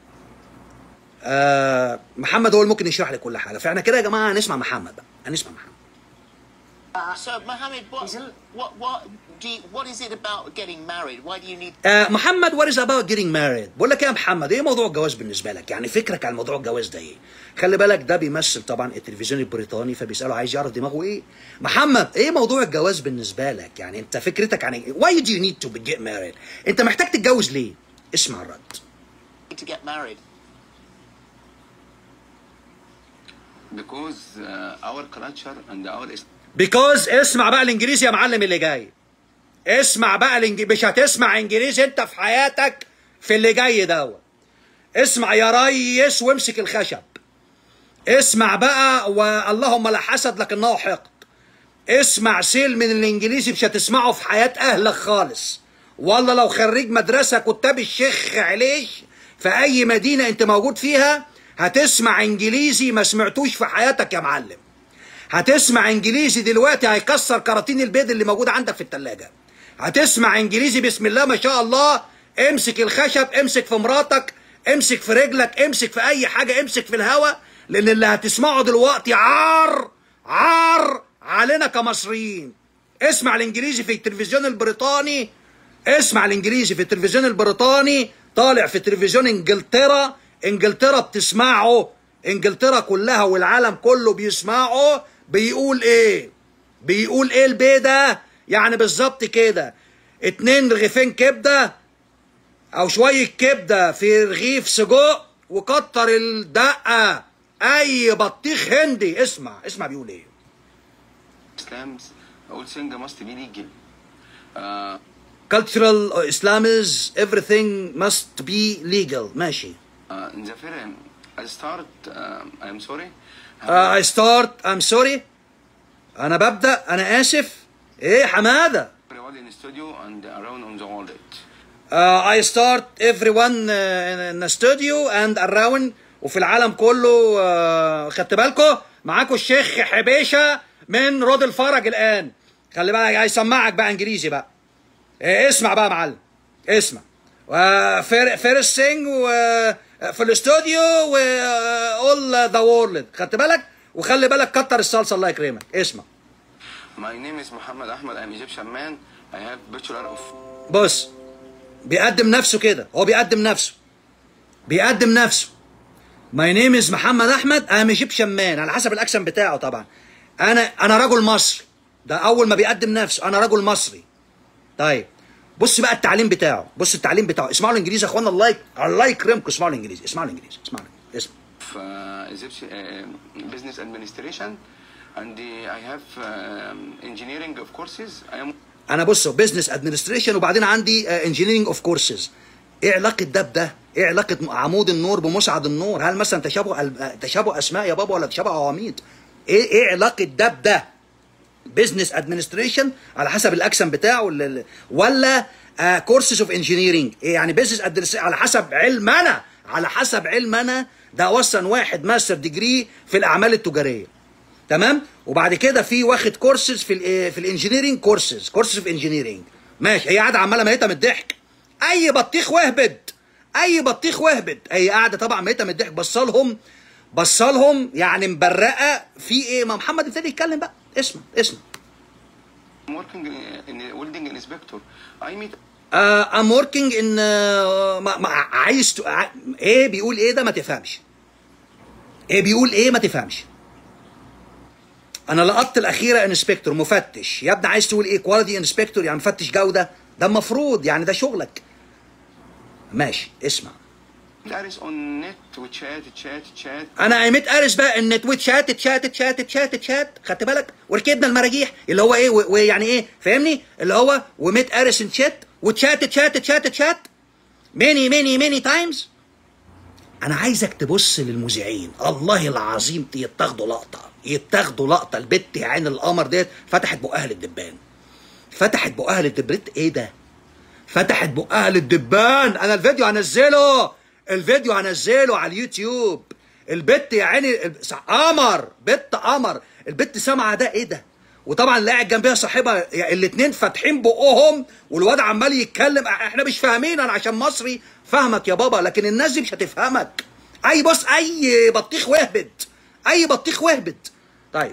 آه محمد هو اللي ممكن يشرح لك كل حاجه فاحنا كده يا جماعه هنسمع محمد بقى هنسمع محمد So, Mohammed, what, Is it- what, what, do you, what is it about getting married? Why do you need آه محمد what is about getting married بقول لك ايه يا محمد ايه موضوع الجواز بالنسبه لك يعني فكرك عن موضوع الجواز ده ايه خلي بالك ده بيمثل طبعا التلفزيون البريطاني فبيساله عايز يعرف دماغه ايه محمد ايه موضوع الجواز بالنسبه لك يعني انت فكرتك عن ايه why do you need to get married انت محتاج تتجوز ليه اسمع الرد to get married? because uh, our culture and our because اسمع بقى الانجليزي يا معلم اللي جاي اسمع بقى الانجليزي مش هتسمع انجليزي انت في حياتك في اللي جاي دوت اسمع يا ريس وامسك الخشب اسمع بقى واللهم لا حسد لكنه حقد اسمع سيل من الانجليزي مش هتسمعه في حياة اهلك خالص والله لو خريج مدرسة كتاب الشيخ عليش في اي مدينة انت موجود فيها هتسمع انجليزي ما سمعتوش في حياتك يا معلم هتسمع انجليزي دلوقتي هيكسر كراتين البيض اللي موجود عندك في التلاجة هتسمع انجليزي بسم الله ما شاء الله امسك الخشب امسك في مراتك امسك في رجلك امسك في اي حاجة امسك في الهوا لان اللي هتسمعه دلوقتي عار عار علينا كمصريين اسمع الانجليزي في التلفزيون البريطاني اسمع الانجليزي في التلفزيون البريطاني طالع في تلفزيون انجلترا انجلترا بتسمعه انجلترا كلها والعالم كله بيسمعه بيقول ايه بيقول ايه البيضة يعني بالظبط كده اتنين رغيفين كبدة او شوية كبدة في رغيف سجق وكتر الدقة اي بطيخ هندي اسمع اسمع بيقول ايه Islam's all thing must be legal. Uh, cultural Islam is everything must be legal ماشي uh, in the film, I start. Um, I'm sorry. uh, I start I'm sorry انا ببدأ انا اسف ايه حمادة Everyone in the studio and around on the world. uh, I start everyone uh, in the studio and around وفي العالم كله uh, خدت بالكم معاكم الشيخ حبيشة من رود الفرج الآن خلي بالك هيسمعك بقى انجليزي بقى إيه اسمع بقى يا معلم اسمع فيرست سينج في الاستوديو و اول ذا وورلد خدت بالك وخلي بالك كتر الصلصه الله يكرمك اسمع My name is Muhammad Ahmad. I'm Egyptian man. I have bachelor of بص بيقدم نفسه كده هو بيقدم نفسه بيقدم نفسه ماي نيم از محمد احمد ام ايجيبشن مان على حسب الاكسن بتاعه طبعا انا انا رجل مصري ده اول ما بيقدم نفسه انا رجل مصري طيب بص بقى التعليم بتاعه بص التعليم بتاعه اسمعوا الانجليزي يا اخوانا الله يك... الله يكرمكم اسمعوا الانجليزي اسمعوا الانجليزي اسمعوا الإنجليزي. اسمع uh, Egyptian uh, business administration, and uh, I have um, engineering of courses. I am انا بص بزنس ادمنستريشن وبعدين عندي انجينيرنج اوف كورسز ايه علاقه ده بده ايه علاقه عمود النور بمسعد النور هل مثلا تشابه ال- تشابه اسماء يا بابا ولا تشابه عواميد ايه ايه علاقه ده بده بزنس ادمنستريشن على حسب الاكسن بتاعه ال- ال- ولا كورسز اوف انجينيرنج ايه يعني بزنس على حسب علم انا على حسب علم انا ده اصلا واحد ماستر ديجري في الاعمال التجاريه تمام وبعد كده في واخد كورسز في ال في الانجينيرنج كورسز كورسز في انجينيرنج ماشي هي قاعده عماله ميته من الضحك اي بطيخ وهبد اي بطيخ وهبد هي قاعده طبعا ميته من الضحك بصلهم بصلهم يعني مبرقه في ايه ما محمد ابتدي يتكلم بقى اسمع اسمع working in, in a welding inspector. I meet uh, I'm working in uh, ما, ما عايز ت... ع- ايه بيقول ايه ده ما تفهمش ايه بيقول ايه ما تفهمش انا لقطت الاخيره انسبكتور مفتش يا ابني عايز تقول ايه كواليتي انسبكتور يعني مفتش جوده ده المفروض يعني ده شغلك ماشي اسمع Paris on net وchat chat chat. انا قيمت ارس بقى النت وتشات تشات تشات تشات تشات خدت بالك وركبنا المراجيح اللي هو ايه و- ويعني ايه فاهمني اللي هو وميت ارس ان شات وتشات تشات تشات تشات ماني ماني ماني تايمز انا عايزك تبص للمذيعين الله العظيم يتاخدوا لقطه يتاخدوا لقطه البت يا عين القمر ديت فتحت بقها للدبان فتحت بقها للدبان ايه ده فتحت بقها للدبان انا الفيديو هنزله الفيديو هنزله على اليوتيوب البت يا عيني ال- قمر بت قمر البت سامعه ده ايه ده وطبعا اللي قاعد جنبها صاحبها يعني الاتنين فاتحين بقهم والواد عمال يتكلم احنا مش فاهمين انا عشان مصري فاهمك يا بابا لكن الناس دي مش هتفهمك اي بص اي بطيخ وهبد اي بطيخ وهبد طيب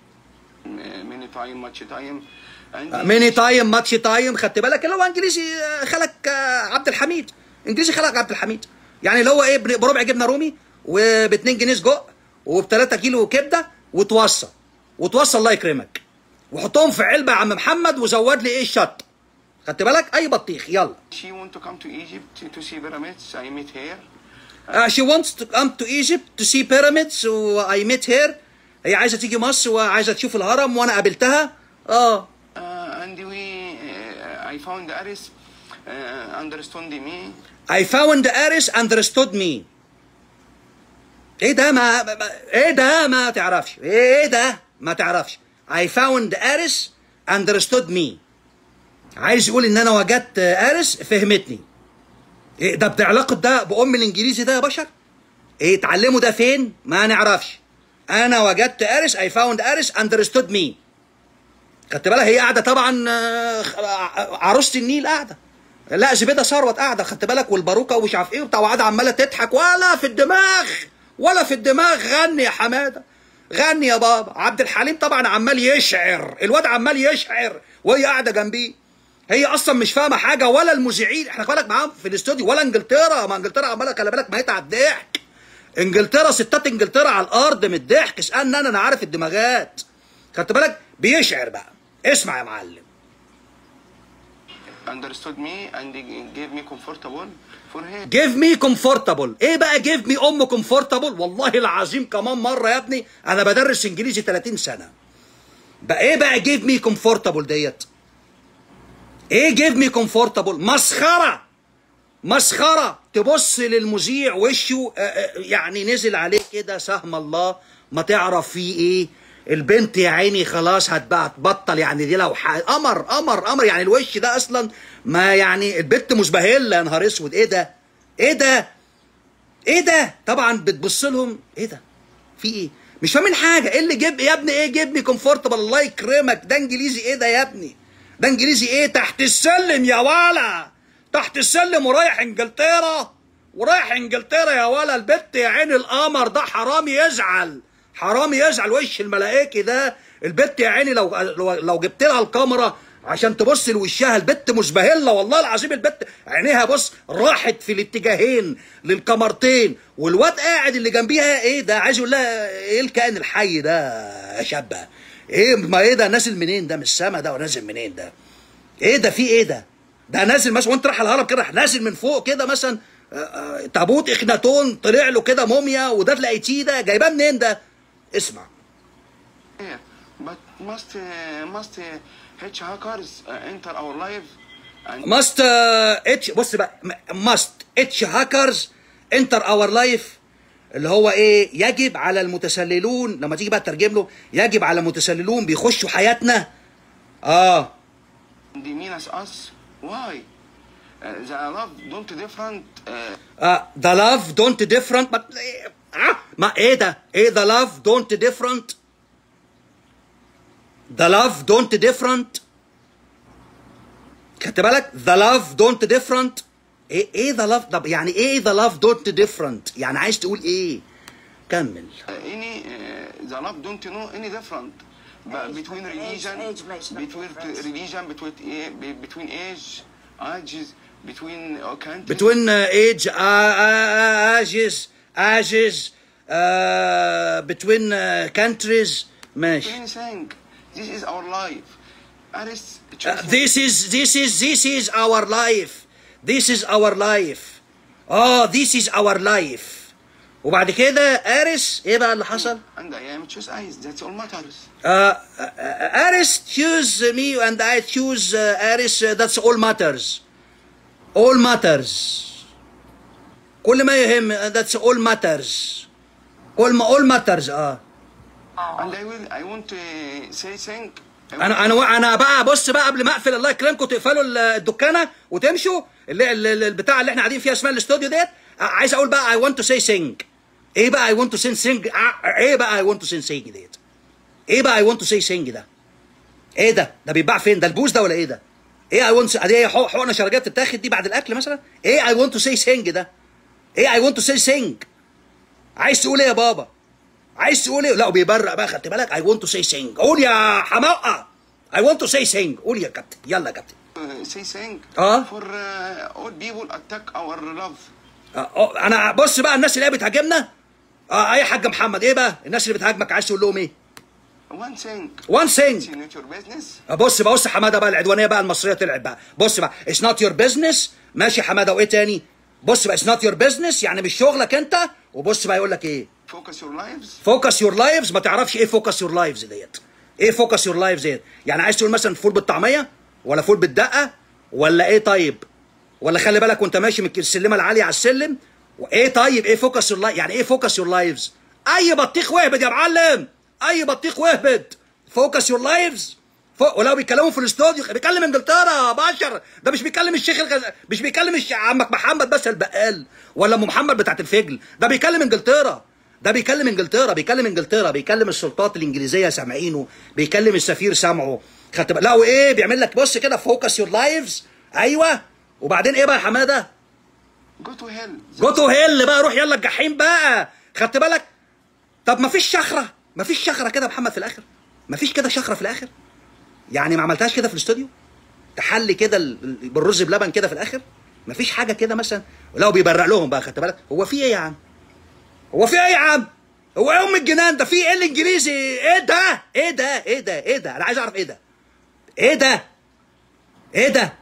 many time much time. And ميني تايم ماتش تايم خدت بالك اللي هو انجليزي آه، خلق آه، عبد الحميد انجليزي خلق عبد الحميد يعني اللي هو ايه بن- بربع جبنه رومي وب 2 جنيه سجق وب 3 كيلو كبده وتوصى وتوصى الله يكرمك وحطهم في علبه يا عم محمد وزود لي ايه الشط خدت بالك اي بطيخ يلا she want to come to Egypt to see pyramids. I meet her. uh, she wants to come to Egypt to see pyramids so I met her هي عايزه تيجي مصر وعايزه تشوف الهرم وانا قابلتها اه Uh, and we, uh, I found Aris uh, understood me. I found Aris understood me ايه ده ما, ما ايه ده ما تعرفش ايه ده ما تعرفش I found Aris understood me عايز يقول ان انا وجدت ارس فهمتني ايه ده بعلاقه ده بام الانجليزي ده يا بشر ايه اتعلموا ده فين ما نعرفش انا وجدت ارس I found Aris understood me خدت بالك هي قاعده طبعا آه، عروسه النيل قاعده لا زبيده ثروت قاعده خدت بالك والباروكه ومش عارف ايه وبتاع وقاعده عماله تضحك ولا في الدماغ ولا في الدماغ غني يا حماده غني يا بابا عبد الحليم طبعا عمال يشعر الواد عمال يشعر وهي قاعده جنبيه هي اصلا مش فاهمه حاجه ولا المذيعين احنا بالك معاهم في الاستوديو ولا انجلترا ما انجلترا عماله خلي بالك ميته على الضحك انجلترا ستات انجلترا على الارض من الضحك اسالني انا انا عارف الدماغات خدت بالك بيشعر بقى اسمع يا معلم Understood me and they gave me comfortable for her. جيف مي كومفورتابل ايه بقى جيف مي ام كومفورتابل والله العظيم كمان مره يا ابني انا بدرس انجليزي 30 سنه بقى ايه بقى جيف مي كومفورتابل ديت ايه جيف مي كومفورتابل مسخره مسخره تبص للمذيع وشه آه، آه، يعني نزل عليه كده سهم الله ما تعرف فيه ايه البنت يا عيني خلاص هتبقى تبطل يعني دي لو ح- قمر قمر قمر يعني الوش ده اصلا ما يعني البنت مزبهله يا نهار اسود ايه ده ايه ده ايه ده طبعا بتبص لهم ايه ده في ايه مش فاهمين حاجه ايه اللي جيب يا ابني ايه جيب مي كومفورتبل الله يكرمك ده انجليزي ايه ده يا ابني ده انجليزي ايه تحت السلم يا ولا تحت السلم ورايح انجلترا ورايح انجلترا يا ولا البت يا عين القمر ده حرام يزعل حرام يزعل وش الملائكي ده البت يا عيني لو لو, لو جبت لها الكاميرا عشان تبص لوشها البت مزبهله والله العظيم البت عينيها بص راحت في الاتجاهين للكاميرتين والواد قاعد اللي جنبيها ايه ده عايز يقول لها ايه الكائن الحي ده يا شابه ايه ما ايه ده نازل منين ده من السما ده ونازل منين ده ايه ده في ايه ده ده نازل مثلا وانت رايح الهرم كده راح نازل من فوق كده مثلا آه، آه، تابوت اخناتون طلع له كده موميا وده لقيتيه ده جايباه منين ده اسمع Here. But must uh, must uh, hitchhikers uh, enter our life and must اتش بص بقى must اتش هاكرز انتر اور لايف اللي هو ايه يجب على المتسللون لما تيجي بقى تترجم له يجب على المتسللون بيخشوا حياتنا اه demean us? Why? Uh, the love don't different. Uh, آه the love don't different but آه ما ايه ده ايه the love don't different the love don't different خدت بالك the love don't different ايه ايه the love طب يعني ايه the love don't different يعني عايز تقول ايه كمل any uh, the love don't know any different. But Age- between age- religion, age makes no between difference. religion, between a- be- between age, ages, between uh, countries. between uh, age uh, uh, ages ages uh, between uh, countries ماشي anything. This is our life. Aris, Uh, this is this is this is our life this is our life اه this is our life وبعد كده ارس ايه بقى اللي حصل and I am choose eyes. That's all matters. uh, uh, Aris choose me and I choose uh, Aris uh, that's all matters all matters كل ما يهم uh, that's all matters كل ما all matters اه And I will. I want to say thing. I انا انا انا بقى بص بقى قبل ما اقفل الله يكرمكم تقفلوا ال- الدكانه وتمشوا اللي ال- ال- البتاع اللي احنا قاعدين فيها اسمها الاستوديو ديت عايز اقول بقى I want to say sing ايه بقى I want to sing sing ع- ايه بقى I want to sing sing ديت ايه بقى I want to say sing ده ايه ده ده بيتباع فين ده البوز ده ولا ايه ده ايه I want to دي حق- حقنه شرجيه بتتاخد دي بعد الاكل مثلا ايه I want to say sing ده ايه I want to say sing عايز تقول ايه يا بابا عايز تقول ايه لا وبيبرق بقى خدت بالك I want to say sing قول يا حماقه I want to say sing قول يا كابتن يلا يا كابتن uh, say thing. آه. For uh, all people attack our love. آه، آه، انا بص بقى الناس اللي هي بتهاجمنا اه اي حاج محمد ايه بقى الناس اللي بتهاجمك عايز تقول لهم ايه One thing. وان thing It's not your business. آه، بص بقى بص حماده بقى العدوانيه بقى المصريه طلعت بقى بص بقى اتس نوت يور بزنس ماشي يا حماده وايه تاني بص بقى اتس نوت يور بزنس يعني مش شغلك انت وبص بقى يقول لك ايه focus your lives. فوكس يور لايفز ما تعرفش ايه فوكس يور لايفز ديت ايه فوكس يور لايفز ديت يعني عايز تقول مثلا فول بالطعميه ولا فول بالدقه ولا ايه طيب ولا خلي بالك وانت ماشي من السلمه العاليه على السلم وايه طيب ايه فوكس يور لايف يعني ايه فوكس يور لايفز اي بطيخ وهبد يا معلم اي بطيخ وهبد فوكس يور لايفز فوق ولو بيتكلموا في الاستوديو بيكلم انجلترا بشر ده مش بيكلم الشيخ الغز... مش بيكلم الش... عمك محمد بس البقال ولا ام محمد بتاعت الفجل ده بيكلم انجلترا ده بيكلم انجلترا بيكلم انجلترا بيكلم السلطات الانجليزيه سامعينه بيكلم السفير سامعه خدت بالك لا وايه بيعمل لك بص كده فوكس يور لايفز ايوه وبعدين ايه بقى يا حماده Go to hell. جو تو هيل بقى روح يلا الجحيم بقى خدت بالك طب ما فيش شخره ما فيش شخره كده يا محمد في الاخر ما فيش كده شخره في الاخر يعني ما عملتهاش كده في الاستوديو تحلي كده ال- ال- بالرز بلبن كده في الاخر ما فيش حاجه كده مثلا لو بيبرق لهم بقى خدت بالك هو في ايه يا عم هو في ايه يا عم هو ايه ام الجنان ده في ايه الانجليزي ايه ده ايه ده ايه ده ايه ده انا عايز اعرف ايه ده ايه ده ايه ده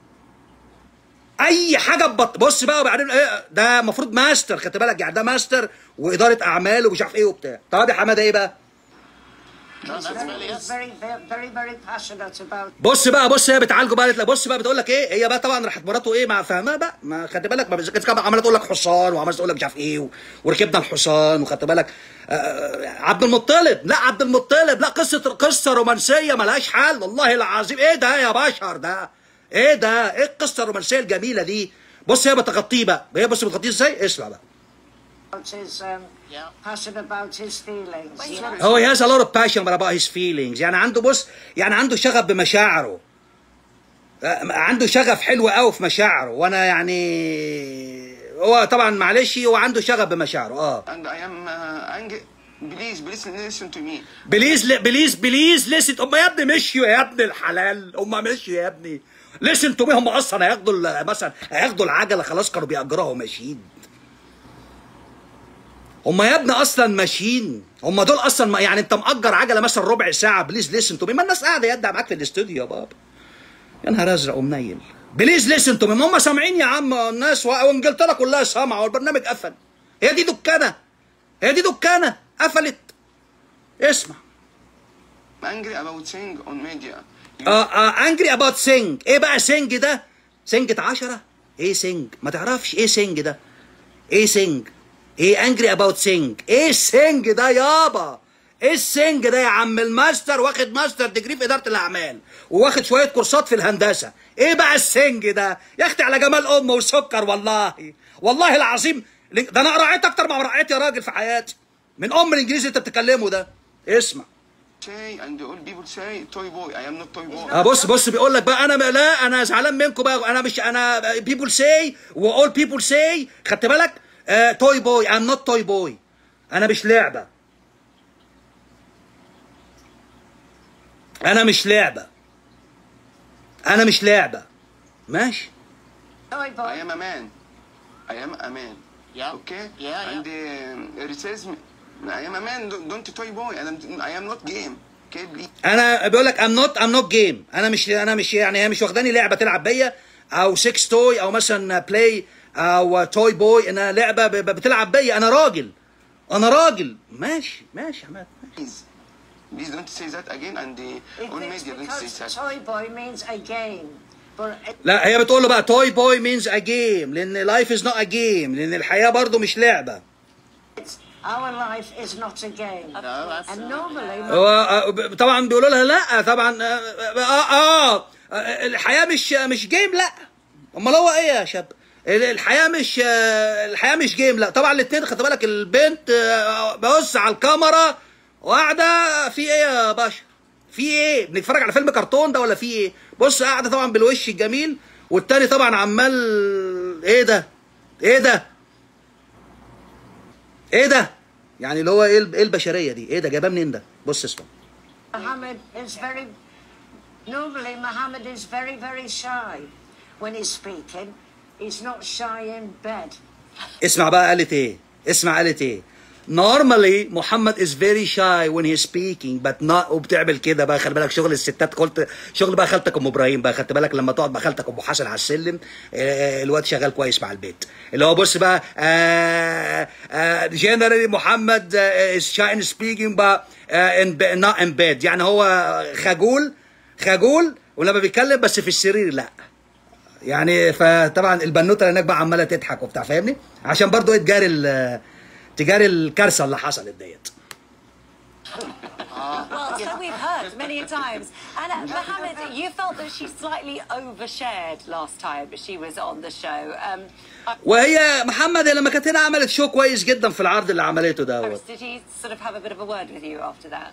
اي حاجه بط... بص بقى وبعدين ايه ده المفروض ماستر خدت بالك يعني ده ماستر واداره اعمال ومش عارف ايه وبتاع طب يا حماده ايه بقى No, that's really He's yes. very, very, very, very passionate about بص بقى بص هي بتعالجه بقى قالت لك بص بقى بتقول لك ايه هي بقى طبعا راحت مراته ايه مع فاهمها بقى ما خدت بالك ما كانت عماله تقول لك حصان وعماله تقول لك مش عارف ايه و... وركبنا الحصان وخدت بالك آه عبد المطلب لا عبد المطلب لا قصه قصه رومانسيه ملهاش حل والله العظيم ايه ده يا بشر ده ايه ده ايه القصه الرومانسيه الجميله دي بص هي بتغطيه بقى هي بص بتغطيه ازاي اسمع بقى his um, Yeah. passion about his feelings. you know. هو he has a lot of passion about his feelings يعني عنده بص يعني عنده شغف بمشاعره آه، عنده شغف حلو قوي في مشاعره وانا يعني هو طبعا معلش هو عنده شغف بمشاعره اه And I am uh, angry. Please, please listen to me. بليز ل- بليز بليز ليسن هم يا ابني مشيوا يا ابن الحلال هم مشيوا يا ابني ليسن تو هم اصلا هياخدوا ال- مثلا هياخدوا العجله خلاص كانوا بيأجروها وماشيين هم يا ابني اصلا ماشيين هم دول اصلا ما يعني انت مأجر عجله مثلا ربع ساعه بليز ليسن تو ما الناس قاعده يدع معاك في الاستوديو يا بابا يا نهار ازرق ومنيل بليز ليسن تو هم سامعين يا عم الناس و- وانجلترا كلها سامعه والبرنامج قفل هي دي دكانه هي دي دكانه قفلت اسمع I'm angry about saying on media. You- اه اه انجري اباوت سينج ايه بقى سينج ده سنجة عشرة ايه سينج ما تعرفش ايه سينج ده ايه سينج ايه انجري اباوت سينج ايه السينج ده يابا ايه السنج ده يا عم الماستر واخد ماستر ديجري في اداره الاعمال وواخد شويه كورسات في الهندسه ايه بقى السنج ده يا اختي على جمال امه وسكر والله والله العظيم ده انا قرأت اكتر ما قرأت يا راجل في حياتي من ام الانجليزي اللي انت بتتكلمه ده اسمع say and all people say toy boy. I am not toy boy. اه بص بص بيقول لك بقى انا لا انا زعلان منكم بقى انا مش انا بيبول ساي واول بيبول ساي خدت بالك توي بوي ام نوت توي بوي انا مش لعبه انا مش لعبه انا مش لعبه ماشي Toy I boy. am a man. I am a man. Yeah. Okay. Yeah, yeah. And um, it says me, I am a man. Don't, don't toy boy. And I'm, I am not game. Okay, please. انا بيقول لك ام نوت ام نوت جيم انا مش انا مش يعني هي مش واخداني لعبه تلعب بيا او سكس توي او مثلا بلاي او توي بوي انا لعبه ب- ب- بتلعب بيا انا راجل انا راجل ماشي ماشي يا عماد Please. Please don't say that again. And uh, It on thinks media, don't say because that. toy boy means a game. But it, لا هي بتقول له بقى توي بوي مينز ا جيم لان لايف از نوت ا جيم لان الحياه برضو مش لعبه it's, our life is not a game. No, that's And uh, normally, هو آه، ب- طبعا بيقولوا لها لا طبعا اه اه, آه, آه الحياه مش مش جيم لا امال هو ايه يا شاب ال- الحياه مش آه، الحياه مش جيم لا طبعا الاثنين خد بالك البنت آه، بص على الكاميرا وقاعده في ايه يا باشا في ايه بنتفرج على فيلم كرتون ده ولا في ايه بص قاعده طبعا بالوش الجميل والتاني طبعا عمال ايه ده ايه ده ايه ده يعني اللي هو ايه الب- ايه البشريه دي ايه ده جايباه منين ده بص اسمع Muhammad is very. Normally, Muhammad is very, very shy when he's speaking. He's not shy in bed. اسمع بقى قالت ايه اسمع قالت ايه normally محمد is very shy when he's speaking but not وبتعمل كده بقى خلي بالك شغل الستات قلت شغل بقى خالتك ام ابراهيم بقى خدت بالك لما تقعد مع خالتك ام حسن على السلم آه، الواد شغال كويس مع البيت اللي هو بص بقى آه، آه، generally محمد آه، is shy in speaking but آه، in be- not in bed يعني هو خجول خجول ولما بيتكلم بس في السرير لا يعني فطبعا البنوته اللي هناك بقى عماله تضحك وبتاع فاهمني عشان برضو ايه تجاري ال- تجاري الكارثه اللي حصلت ديت Well, so we've heard many a times. And uh, Mohammed, you felt that she slightly overshared last time she was on the show. Um, وهي محمد هي لما كانت هنا عملت شو كويس جدا في العرض اللي عملته دوت Iris, did he sort of have a bit of a word with you after that?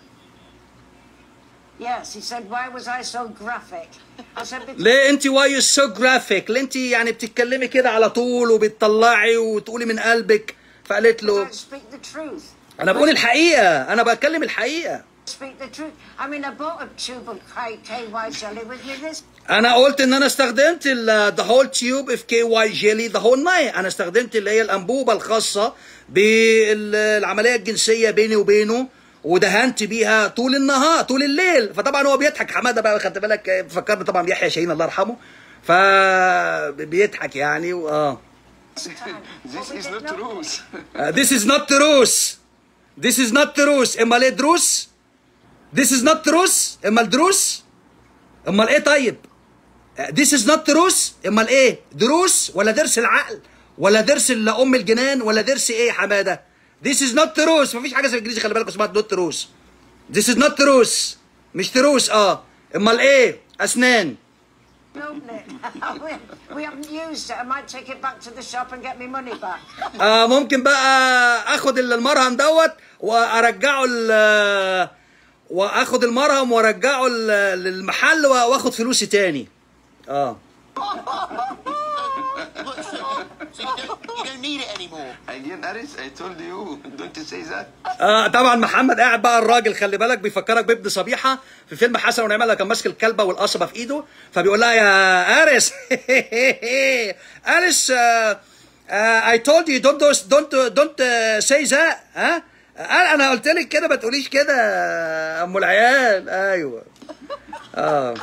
Yes, he said, why was I so graphic? I said, because ليه انت واي سو جرافيك ليه انت يعني بتتكلمي كده على طول وبتطلعي وتقولي من قلبك فقالت له I speak the truth. انا بقول الحقيقه انا بتكلم الحقيقه Speak the truth. I mean, I bought a tube of K- KY jelly with me this انا قلت ان انا استخدمت ذا هول تيوب اف كي واي جيلي ذا هول نايت انا استخدمت اللي هي الانبوبه الخاصه بالعمليه الجنسيه بيني وبينه ودهنت بيها طول النهار طول الليل فطبعا هو بيضحك حماده بقى خدت بالك فكرني طبعا بيحيى شاهين الله يرحمه فبيضحك يعني اه time. This But we is didn't not know. rules. Uh, this is not تروس This is not تروس امال ايه دروس This is not تروس امال دروس امال ايه طيب Uh, This is not تروس امال ايه دروس ولا درس العقل ولا درس ال- ام الجنان ولا درس ايه يا حماده This is not تروس مفيش حاجه في الانجليزي خلي بالك اسمها not تروس This is not تروس مش تروس اه امال ايه اسنان Open it. we, we haven't used it. I might take it back to the shop and get me money back. آه ممكن بقى اخد ال- المرهم دوت وارجعه ال- واخد المرهم وارجعه ال- للمحل واخد فلوسي تاني اه Look, so, so you, don't, you don't need it anymore. Again, Aris, I told you, don't say that. آه طبعا محمد قاعد بقى الراجل خلي بالك بيفكرك بابن صبيحه في فيلم حسن ونعمه لما كان ماسك الكلبه والقصبه في ايده فبيقول لها يا ارس ارس اي تولد يو دونت دونت دونت سي ذات ها انا أنا قلت لك كده ما تقوليش كده يا ام العيال ايوه اه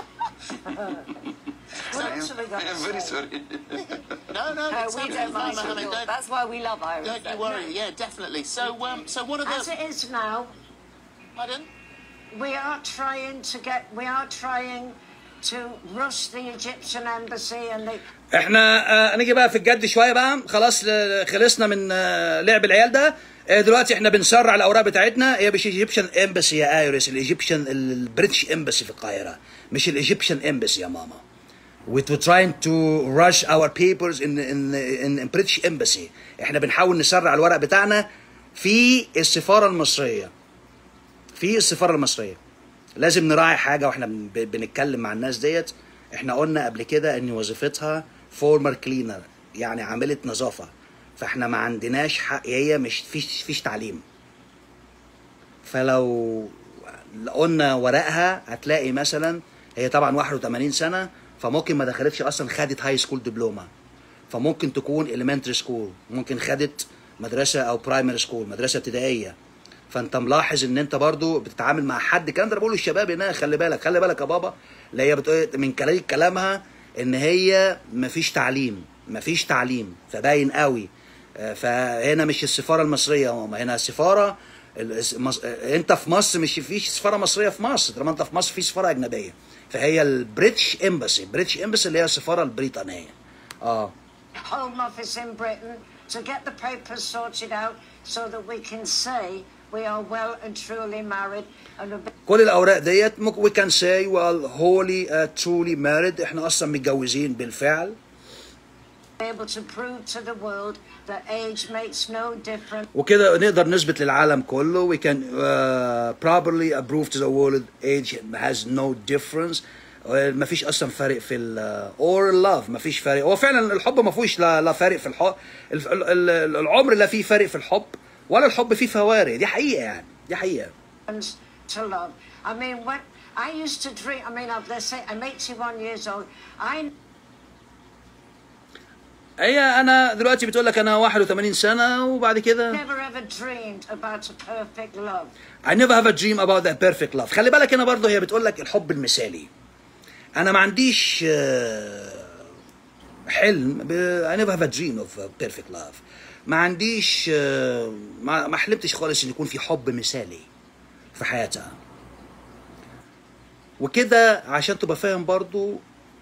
What I am, else have we got I am to very say? sorry. No, no, Uh, it's we absolutely don't fine, mind Mohammed. your- Don't, That's why we love Iris. don't you worry. Yeah, definitely. So, um, so one of As the. it is now, Pardon? we are trying to get, we are trying to rush the Egyptian embassy and the احنا آه نيجي بقى في الجد شويه بقى خلاص آه، خلصنا من آه لعب العيال ده آه دلوقتي احنا بنسرع الاوراق بتاعتنا هي مش ايجيبشن امباسي يا ايريس الايجيبشن البريتش امباسي في القاهره مش الايجيبشن امباسي يا ماما we're trying to rush our papers in in in, in British embassy احنا بنحاول نسرع الورق بتاعنا في السفاره المصريه في السفاره المصريه لازم نراعي حاجه واحنا بن- بنتكلم مع الناس ديت احنا قلنا قبل كده ان وظيفتها فورمر كلينر يعني عامله نظافه فاحنا ما عندناش حق هي مش فيش فيش تعليم فلو قلنا ورقها هتلاقي مثلا هي طبعا 81 سنه فممكن ما دخلتش اصلا خدت هاي سكول دبلومه فممكن تكون elementary سكول ممكن خدت مدرسه او برايمري سكول مدرسه ابتدائيه فانت ملاحظ ان انت برضو بتتعامل مع حد كان ده أنا بقول للشباب هنا خلي بالك خلي بالك يا بابا اللي هي بتقول من كلام كلامها ان هي مفيش تعليم مفيش تعليم فباين قوي آه، فهنا مش السفاره المصريه يا ماما هنا السفاره الس- مص- آه، انت في مصر مش فيش سفاره مصريه في مصر طالما انت في مصر في سفاره اجنبيه فهي البريتش امباسي بريتش امباسي اللي هي السفاره البريطانيه اه Home Office in Britain to get the papers sorted out so that we can say we are well and truly married and will be كل الاوراق ديت we can say well wholly uh, truly married احنا اصلا متجوزين بالفعل able to prove to the world that age makes no difference. وكده نقدر نثبت للعالم كله we can uh, properly prove to the world age has no difference ما فيش اصلا فرق في ال or love ما فيش فرق هو فعلا الحب ما فيهوش لا, لا فرق في الحب ال- ال- ال- العمر لا فيه فرق في الحب ولا الحب فيه فوارق دي حقيقه يعني دي حقيقه to love. I mean, when I used to drink, I mean, let's say I'm 81 years old. I هي انا دلوقتي بتقول لك انا 81 سنه وبعد كده Never ever dreamed about a perfect love. I never have a dream about that perfect love خلي بالك هنا برضه هي بتقول لك الحب المثالي انا ما عنديش آه، حلم ب... I never have a dream of a perfect love ما عنديش آه، ما ما حلمتش خالص ان يكون في حب مثالي في حياتها وكده عشان تبقى فاهم برضو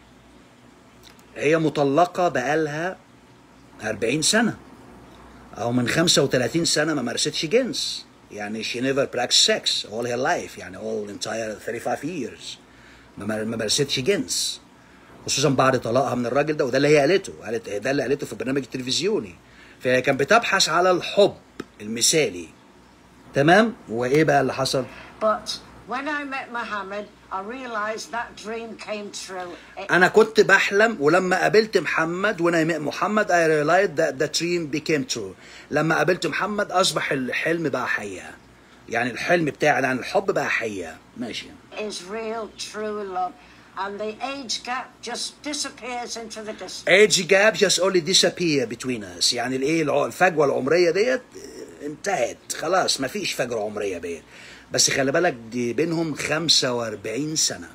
هي مطلقة بقالها 40 سنة أو من 35 سنة ما مارستش جنس يعني she never practiced sex all her life يعني all entire 35 years ما مار- ما مارستش جنس خصوصا بعد طلاقها من الراجل ده وده اللي هي قالته قالت ده اللي قالته في البرنامج التلفزيوني فهي كانت بتبحث على الحب المثالي تمام وايه بقى اللي حصل But when I met Mohammed, I realized that dream came true. It- انا كنت بحلم ولما قابلت محمد وانا met محمد I realized that the dream became true لما قابلت محمد اصبح الحلم بقى حقيقه يعني الحلم بتاعي عن الحب بقى حقيقه ماشي is real, true love. And the age gap just disappears into the distance. age gap just only disappear between us يعني الايه الع- الفجوه العمريه ديت اه، انتهت خلاص ما فيش فجوه عمريه بين بس خلي بالك دي بينهم 45 سنه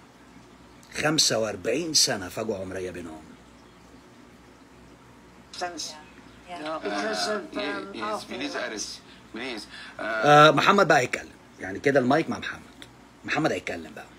45 سنه فجوه عمريه بينهم distance. Yeah. Because of Uh, um, yes, after please, the- Aris. Please. Uh, آه محمد بقى هيتكلم يعني كده المايك مع محمد محمد هيتكلم بقى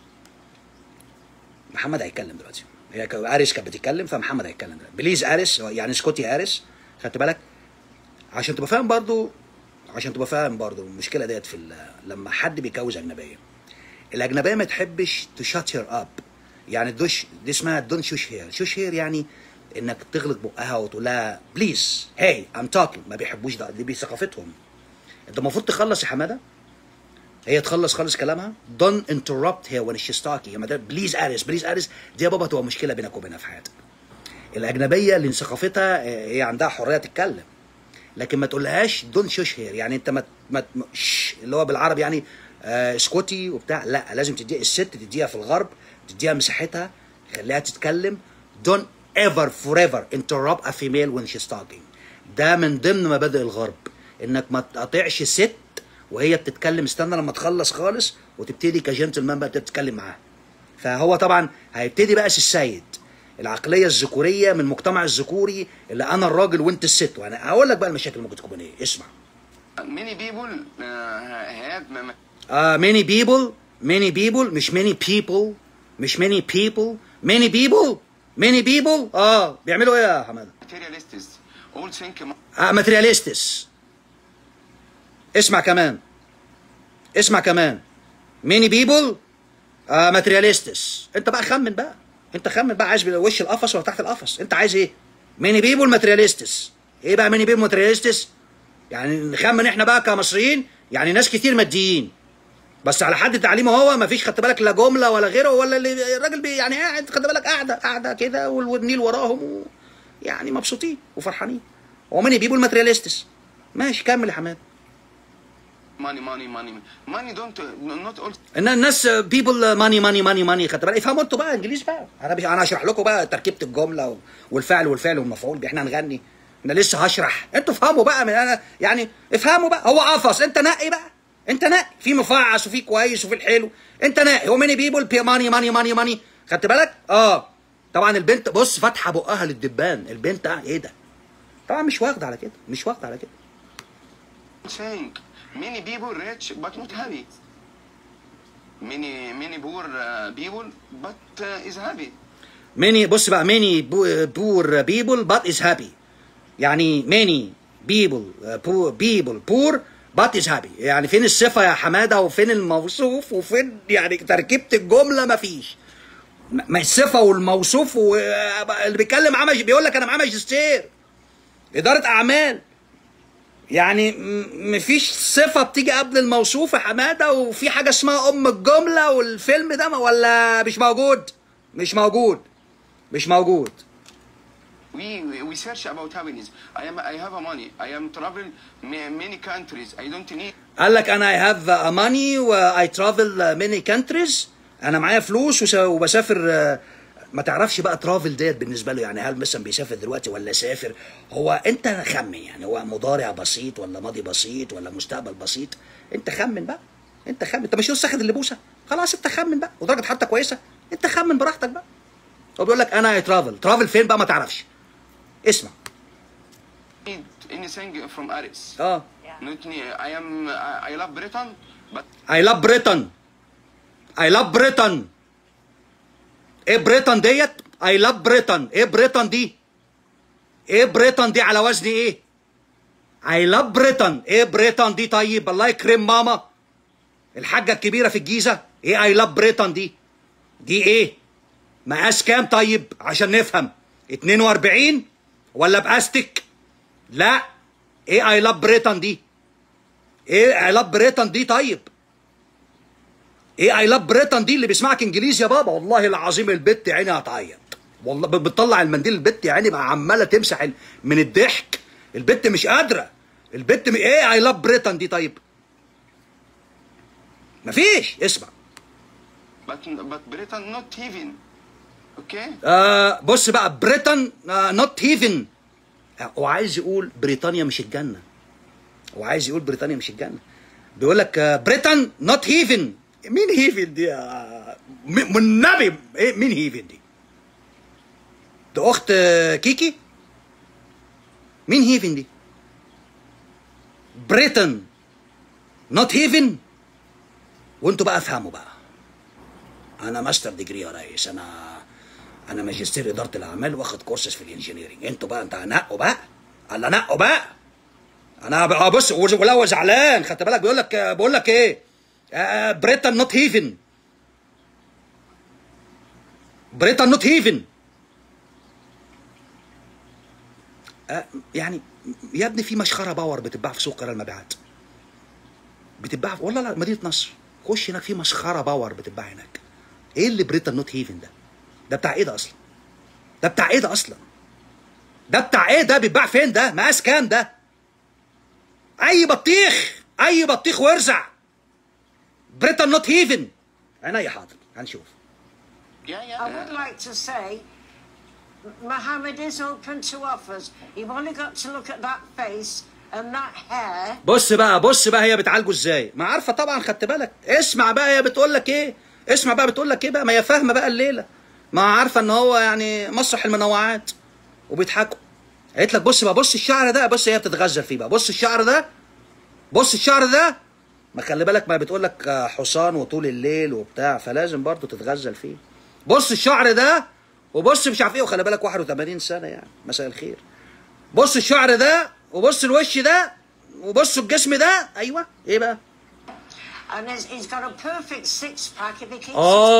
محمد هيتكلم دلوقتي هي ك- اريس كانت بتتكلم فمحمد هيتكلم دلوقتي بليز اريس يعني اسكتي اريس خدت بالك عشان تبقى فاهم برضو عشان تبقى فاهم برضو المشكله ديت في ال- لما حد بيتجوز اجنبيه الاجنبيه ما تحبش تشات هير اب يعني دوش دي اسمها دون شوش هير شوش هير يعني انك تغلق بقها وتقول لها بليز هاي ام توكينج ما بيحبوش ده دي بثقافتهم انت المفروض تخلص يا حماده هي تخلص خالص كلامها don't interrupt her when she's talking يا مدام بليز اريس بليز اريس دي يا بابا تبقى مشكله بينك وبينها في حياتك الاجنبيه اللي ثقافتها اه، هي عندها حريه تتكلم لكن ما تقولهاش دون شوش هير يعني انت ما ما ما- شش اللي هو بالعربي يعني آه اسكتي وبتاع لا لازم تديها الست تديها في الغرب تديها مساحتها خليها تتكلم don't ever forever interrupt a female when she's talking ده من ضمن مبادئ الغرب انك ما تقاطعش ست وهي بتتكلم استنى لما تخلص خالص وتبتدي كجنتلمان بقى تتكلم معاها فهو طبعا هيبتدي بقى السيد العقليه الذكوريه من المجتمع الذكوري اللي انا الراجل وانت الست وانا هقول لك بقى المشاكل اللي ممكن تكون ايه اسمع many people uh, have m- uh, many people many people مش many people مش many people many people many people اه بيعملوا ايه يا حماده materialists all think آه ماترياليستس اسمع كمان اسمع كمان many people آه ماترياليستس انت بقى خمن بقى انت خمن بقى عايز وش القفص ولا تحت القفص انت عايز ايه many people ماترياليستس ايه بقى many people ماترياليستس يعني نخمن احنا بقى كمصريين يعني ناس كتير ماديين بس على حد تعليمه هو ما فيش خدت بالك لا جمله ولا غيره ولا اللي الراجل بي يعني قاعد خدت بالك قاعده قاعده كده وال- والنيل وراهم و يعني مبسوطين وفرحانين ومن بيبول ماترياليستس ماشي كمل يا حماد money money money money don't not all ان الناس بيبل ماني ماني ماني ماني خدت بالك افهموا انتوا بقى انجليزي بقى انا بي... انا هشرح لكم بقى تركيبه الجمله و- والفعل والفعل والمفعول احنا هنغني انا لسه هشرح انتوا افهموا بقى من انا يعني افهموا بقى هو قفص انت نقي بقى انت نقي في مفعص وفي كويس وفي الحلو انت نقي هو ماني بيبول بي ماني ماني ماني ماني خدت بالك اه طبعا البنت بص فاتحه بقها للدبان البنت آه ايه ده طبعا مش واخده على كده مش واخده على كده saying many people rich but not happy many many poor uh, people but uh, is happy many بص بقى many bo- poor people but is happy يعني many people uh, poor people poor but is happy يعني فين الصفة يا حمادة وفين الموصوف وفين يعني تركيبة الجملة مفيش م- ما الصفة والموصوف و- اللي بيتكلم معاه ماج- بيقول لك أنا معاه ماجستير إدارة أعمال يعني م- مفيش صفة بتيجي قبل الموصوف يا حمادة وفي حاجة اسمها أم الجملة والفيلم ده ما- ولا مش موجود مش موجود مش موجود we we search about happiness i am i have a money i am travel ma- many countries i don't need قال لك انا I have uh, money و I travel uh, many countries انا معايا فلوس وس- وبسافر uh, ما تعرفش بقى ترافل ديت بالنسبه له يعني هل مثلا بيسافر دلوقتي ولا سافر هو انت خمن يعني هو مضارع بسيط ولا ماضي بسيط ولا مستقبل بسيط انت خمن بقى انت خمن انت مش لسه واخد اللبوسه خلاص انت خمن بقى ودرجه حتى كويسه انت خمن براحتك بقى هو بيقول لك انا ترافل ترافل فين بقى ما تعرفش اسمع need anything from Aris. اه Not me. I am. I, I love Britain, but I love Britain I love Britain ايه بريطن ديت I love Britain ايه بريطن دي ايه بريطن دي على وزن ايه I love Britain ايه بريطن دي طيب الله يكرم ماما الحاجة الكبيرة في الجيزة ايه I love Britain دي دي ايه مقاس كام طيب عشان نفهم 42 ولا باستك لا ايه I love Britain دي ايه I love Britain دي طيب ايه اي لاف بريتن دي اللي بيسمعك انجليزي يا بابا والله العظيم البت يا عيني هتعيط والله ب- بتطلع المنديل البت يا عيني بقى عماله تمسح ال- من الضحك البت مش قادره البت م... ايه اي لاف بريتن دي طيب مفيش اسمع but but Britain not even. Okay. آه بص بقى بريتن نوت هيفن وعايز يقول بريطانيا مش الجنه وعايز يقول بريطانيا مش الجنه بيقول لك بريتن نوت هيفن مين هيفن دي يا م- من النبي إيه مين هيفن دي ده اخت آه، كيكي مين هيفن دي بريتن نوت هيفن وانتوا بقى افهموا بقى انا ماستر ديجري يا ريس انا انا ماجستير اداره الاعمال واخد كورسز في الانجينيرنج انتوا بقى انت نقوا بقى الله نقوا بقى انا بقى بص ولا هو زعلان خدت بالك بيقول لك بقول لك ايه بريتن نوت هيفن بريتن نوت هيفن يعني يا ابني في مشخره باور بتتباع في سوق قرار المبيعات بتتباع والله لا مدينه نصر خش هناك في مسخره باور بتتباع هناك ايه اللي بريتن نوت هيفن ده ده بتاع ايه ده اصلا ده بتاع ايه ده اصلا ده بتاع ايه ده بيتباع فين ده مقاس كام ده اي بطيخ اي بطيخ وارزع بريتن نوت هيفن عينيا حاضر هنشوف Yeah, yeah. I would like to say Mohammed is open to offers. You've only got to look at that face and that hair. بص بقى بص بقى هي بتعالجه ازاي ما عارفه طبعا خدت بالك اسمع بقى هي بتقول لك ايه اسمع بقى بتقول لك ايه بقى ما هي فاهمه بقى الليله ما عارفه ان هو يعني مسرح المنوعات وبيضحكوا قالت لك بص بقى بص الشعر ده بص هي بتتغزل فيه بقى بص الشعر ده بص الشعر ده ما خلي بالك ما بتقول لك آه، حصان وطول الليل وبتاع فلازم برضه تتغزل فيه بص الشعر ده وبص مش عارف ايه وخلي بالك 81 سنه يعني مساء الخير بص الشعر ده وبص الوش ده وبص الجسم ده ايوه ايه بقى And he's, he's got a perfect six pack if he keeps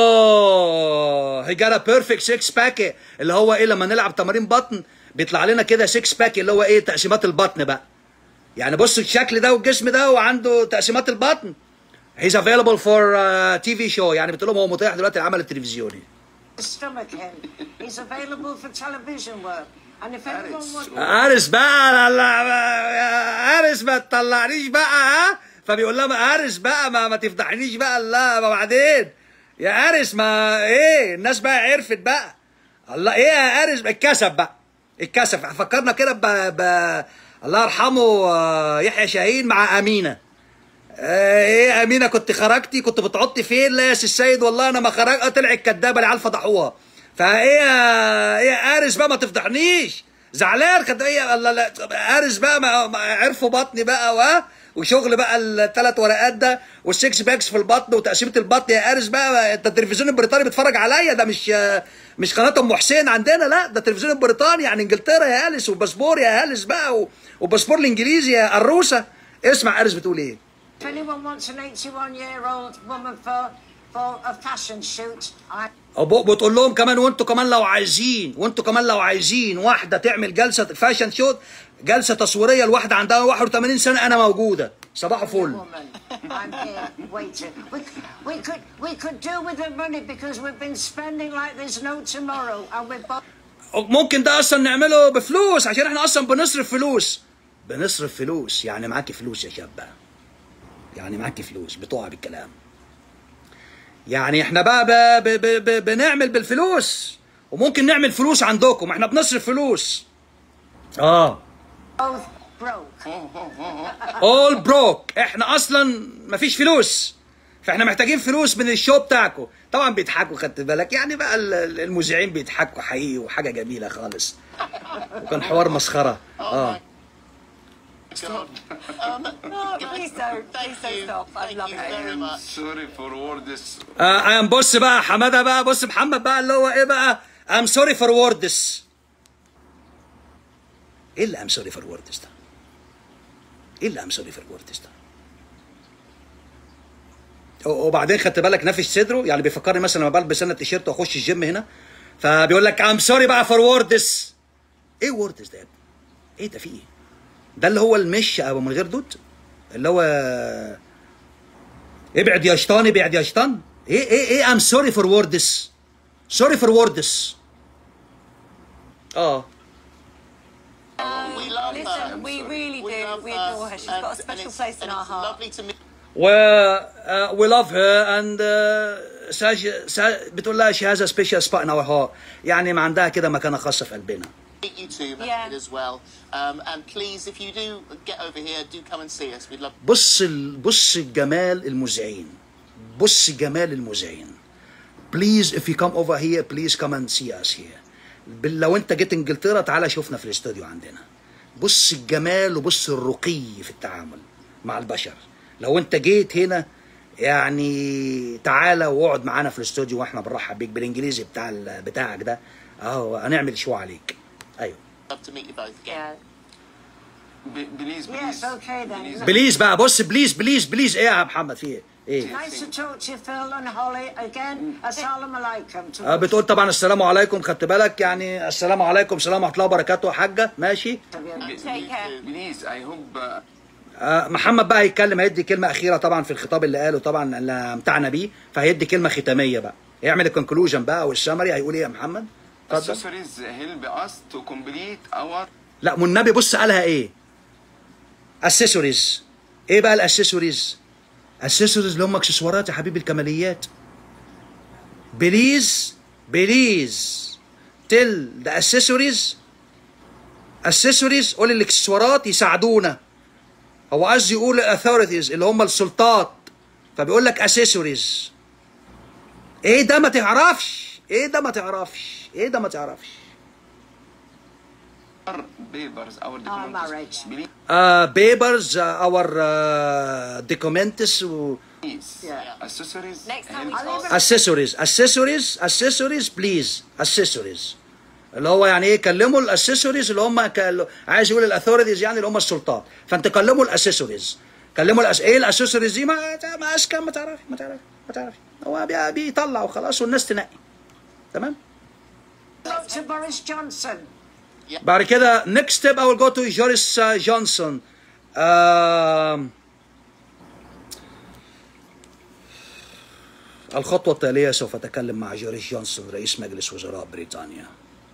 اه هي جاتا بيرفكت 6 باك اللي هو ايه لما نلعب تمارين بطن بيطلع لنا كده 6 باك اللي هو ايه تقسيمات البطن بقى يعني بص الشكل ده والجسم ده وعنده تقسيمات البطن هيز افيلبل فور تي في شو يعني بتقول لهم هو متاح دلوقتي العمل التلفزيوني his stomach in. He's available for television work. And if anyone wants... ارس بقى لا لا يا ارس ما تطلعنيش بقى ها فبيقول لها ما ارس بقى ما, ما تفضحنيش بقى لا ما بعدين يا ارس ما ايه الناس بقى عرفت بقى الله ايه يا ارس اتكسف بقى اتكسف فكرنا كده ب... ب... الله يرحمه آه، يحيى شاهين مع امينه آه، ايه امينه كنت خرجتي كنت بتعطي فين لا يا سي السيد والله انا ما خرج آه، طلعت كدابه العيال فضحوها فايه يا- ايه يا ارس بقى ما تفضحنيش زعلان كانت ايه لا لا ارس بقى ما ما عرفوا بطني بقى و وشغل بقى الثلاث ورقات ده والسكس باكس في البطن وتقسيمه البطن يا ارس بقى انت التلفزيون البريطاني بيتفرج عليا ده مش مش قناه ام حسين عندنا لا ده التلفزيون البريطاني يعني انجلترا يا اليس وباسبور يا اليس بقى و- وباسبور الانجليزي يا الروسه اسمع ارس بتقول ايه If anyone wants an 81-year-old woman for, for a fashion shoot, I... أبو بتقول لهم كمان وانتوا كمان لو عايزين وانتوا كمان لو عايزين واحده تعمل جلسه فاشن شوت جلسه تصويريه لواحده عندها 81 سنه انا موجوده صباح فل woman. I'm here waiting. We, we could we could do with the money because we've been spending like there's no tomorrow, and we've bought. ممكن ده اصلا نعمله بفلوس عشان احنا اصلا بنصرف فلوس بنصرف فلوس يعني معاكي فلوس يا شاب بقى. يعني معاكي فلوس بتقع بالكلام يعني احنا بقى ب ب ب ب بنعمل بالفلوس وممكن نعمل فلوس عندكم احنا بنصرف فلوس اه Both broke. اول بروك احنا اصلا مفيش فلوس فاحنا محتاجين فلوس من الشو بتاعكم طبعا بيضحكوا خدت بالك يعني بقى ال- ال- المذيعين بيضحكوا حقيقي وحاجه جميله خالص وكان حوار مسخره اه God. Um, Oh, please don't. Please thank you. don't stop. I Thank love you it. very much. Sorry for words. آه I'm بص بقى حماده بقى بص محمد بقى اللي هو ايه بقى I'm sorry for words ايه اللي I'm sorry for words ده؟ ايه اللي I'm sorry for words ده؟ و- وبعدين خدت بالك نافش صدره يعني بيفكرني مثلا لما بلبس انا التيشيرت واخش الجيم هنا فبيقول لك I'm sorry بقى for words ايه words ده يا ابني؟ ايه ده في ايه؟ ده اللي هو المش ابو من غير دود اللي هو ابعد يا شيطان ابعد يا شيطان ايه ايه ايه ام سوري فور ووردس سوري فور ووردس اه We love her. Listen, we really We do. love We her. adore her. She's got a and- and special it's- place in and our it's heart. lovely to meet و uh, we love her and uh, ساج... سا... بتقول لها she has a special spot in our heart يعني ما عندها كده مكانة خاصة في قلبنا you too, Mohammed, Yeah. as well. Um, and please, if you do get over here, do come and see us. We'd love بص ال... بص الجمال المذيعين بص جمال المذيعين please if you come over here please come and see us here بال- لو انت جيت انجلترا تعالى شوفنا في الاستوديو عندنا بص الجمال وبص الرقي في التعامل مع البشر لو انت جيت هنا يعني تعالى واقعد معانا في الاستوديو واحنا بنرحب بيك بالانجليزي بتاع ال- بتاعك ده اهو هنعمل شو عليك ايوه love to meet you both again. Yeah. Be- Please, Yes, please. okay then. Please. بليز بقى بص بليز بليز بليز ايه يا محمد في ايه؟ ايه؟ Nice to talk to you, Phil and Holly. Again, assalamu alaikum. to آه us. بتقول طبعا السلام عليكم خدت بالك يعني السلام عليكم السلام ورحمه الله وبركاته يا حاجه ماشي Take care. Please, I hope uh, آه محمد بقى هيتكلم هيدي كلمه اخيره طبعا في الخطاب اللي قاله طبعا اللي امتعنا بيه فهيدي كلمه ختاميه بقى يعمل الكونكلوجن بقى والسمري هيقول ايه يا محمد؟ اتفضل accessories help us to complete our لا والنبي بص قالها ايه؟ اسيسوريز ايه بقى الاسيسوريز؟ اسيسوريز اللي هم اكسسوارات يا حبيبي الكماليات بليز بليز تل ذا اسيسوريز اسيسوريز قول الاكسسوارات يساعدونا هو قصدي يقول الاثوريتيز اللي هم السلطات فبيقول لك اسيسوريز ايه ده ما تعرفش ايه ده ما تعرفش ايه ده ما تعرفش papers, our Our documents. marriage. Please, uh, papers, uh, our uh, documents, و- Yeah. accessories Next time we help talk- us. accessories, accessories, accessories, please, accessories. اللي هو يعني ايه كلموا الاسيسوريز اللي هم كل... عايز يقول الاثوريتيز يعني اللي هم السلطات فانت كلموا الاسيسوريز كلموا الأس... ايه الاسيسوريز دي ما ما اسكن ما تعرف ما تعرف ما تعرف هو بي... بيطلع وخلاص والناس تنقي تمام Look to Boris Johnson. بعد كده next step I will go to Joris uh, Johnson um, الخطوة التالية سوف أتكلم مع جوريس جونسون رئيس مجلس وزراء بريطانيا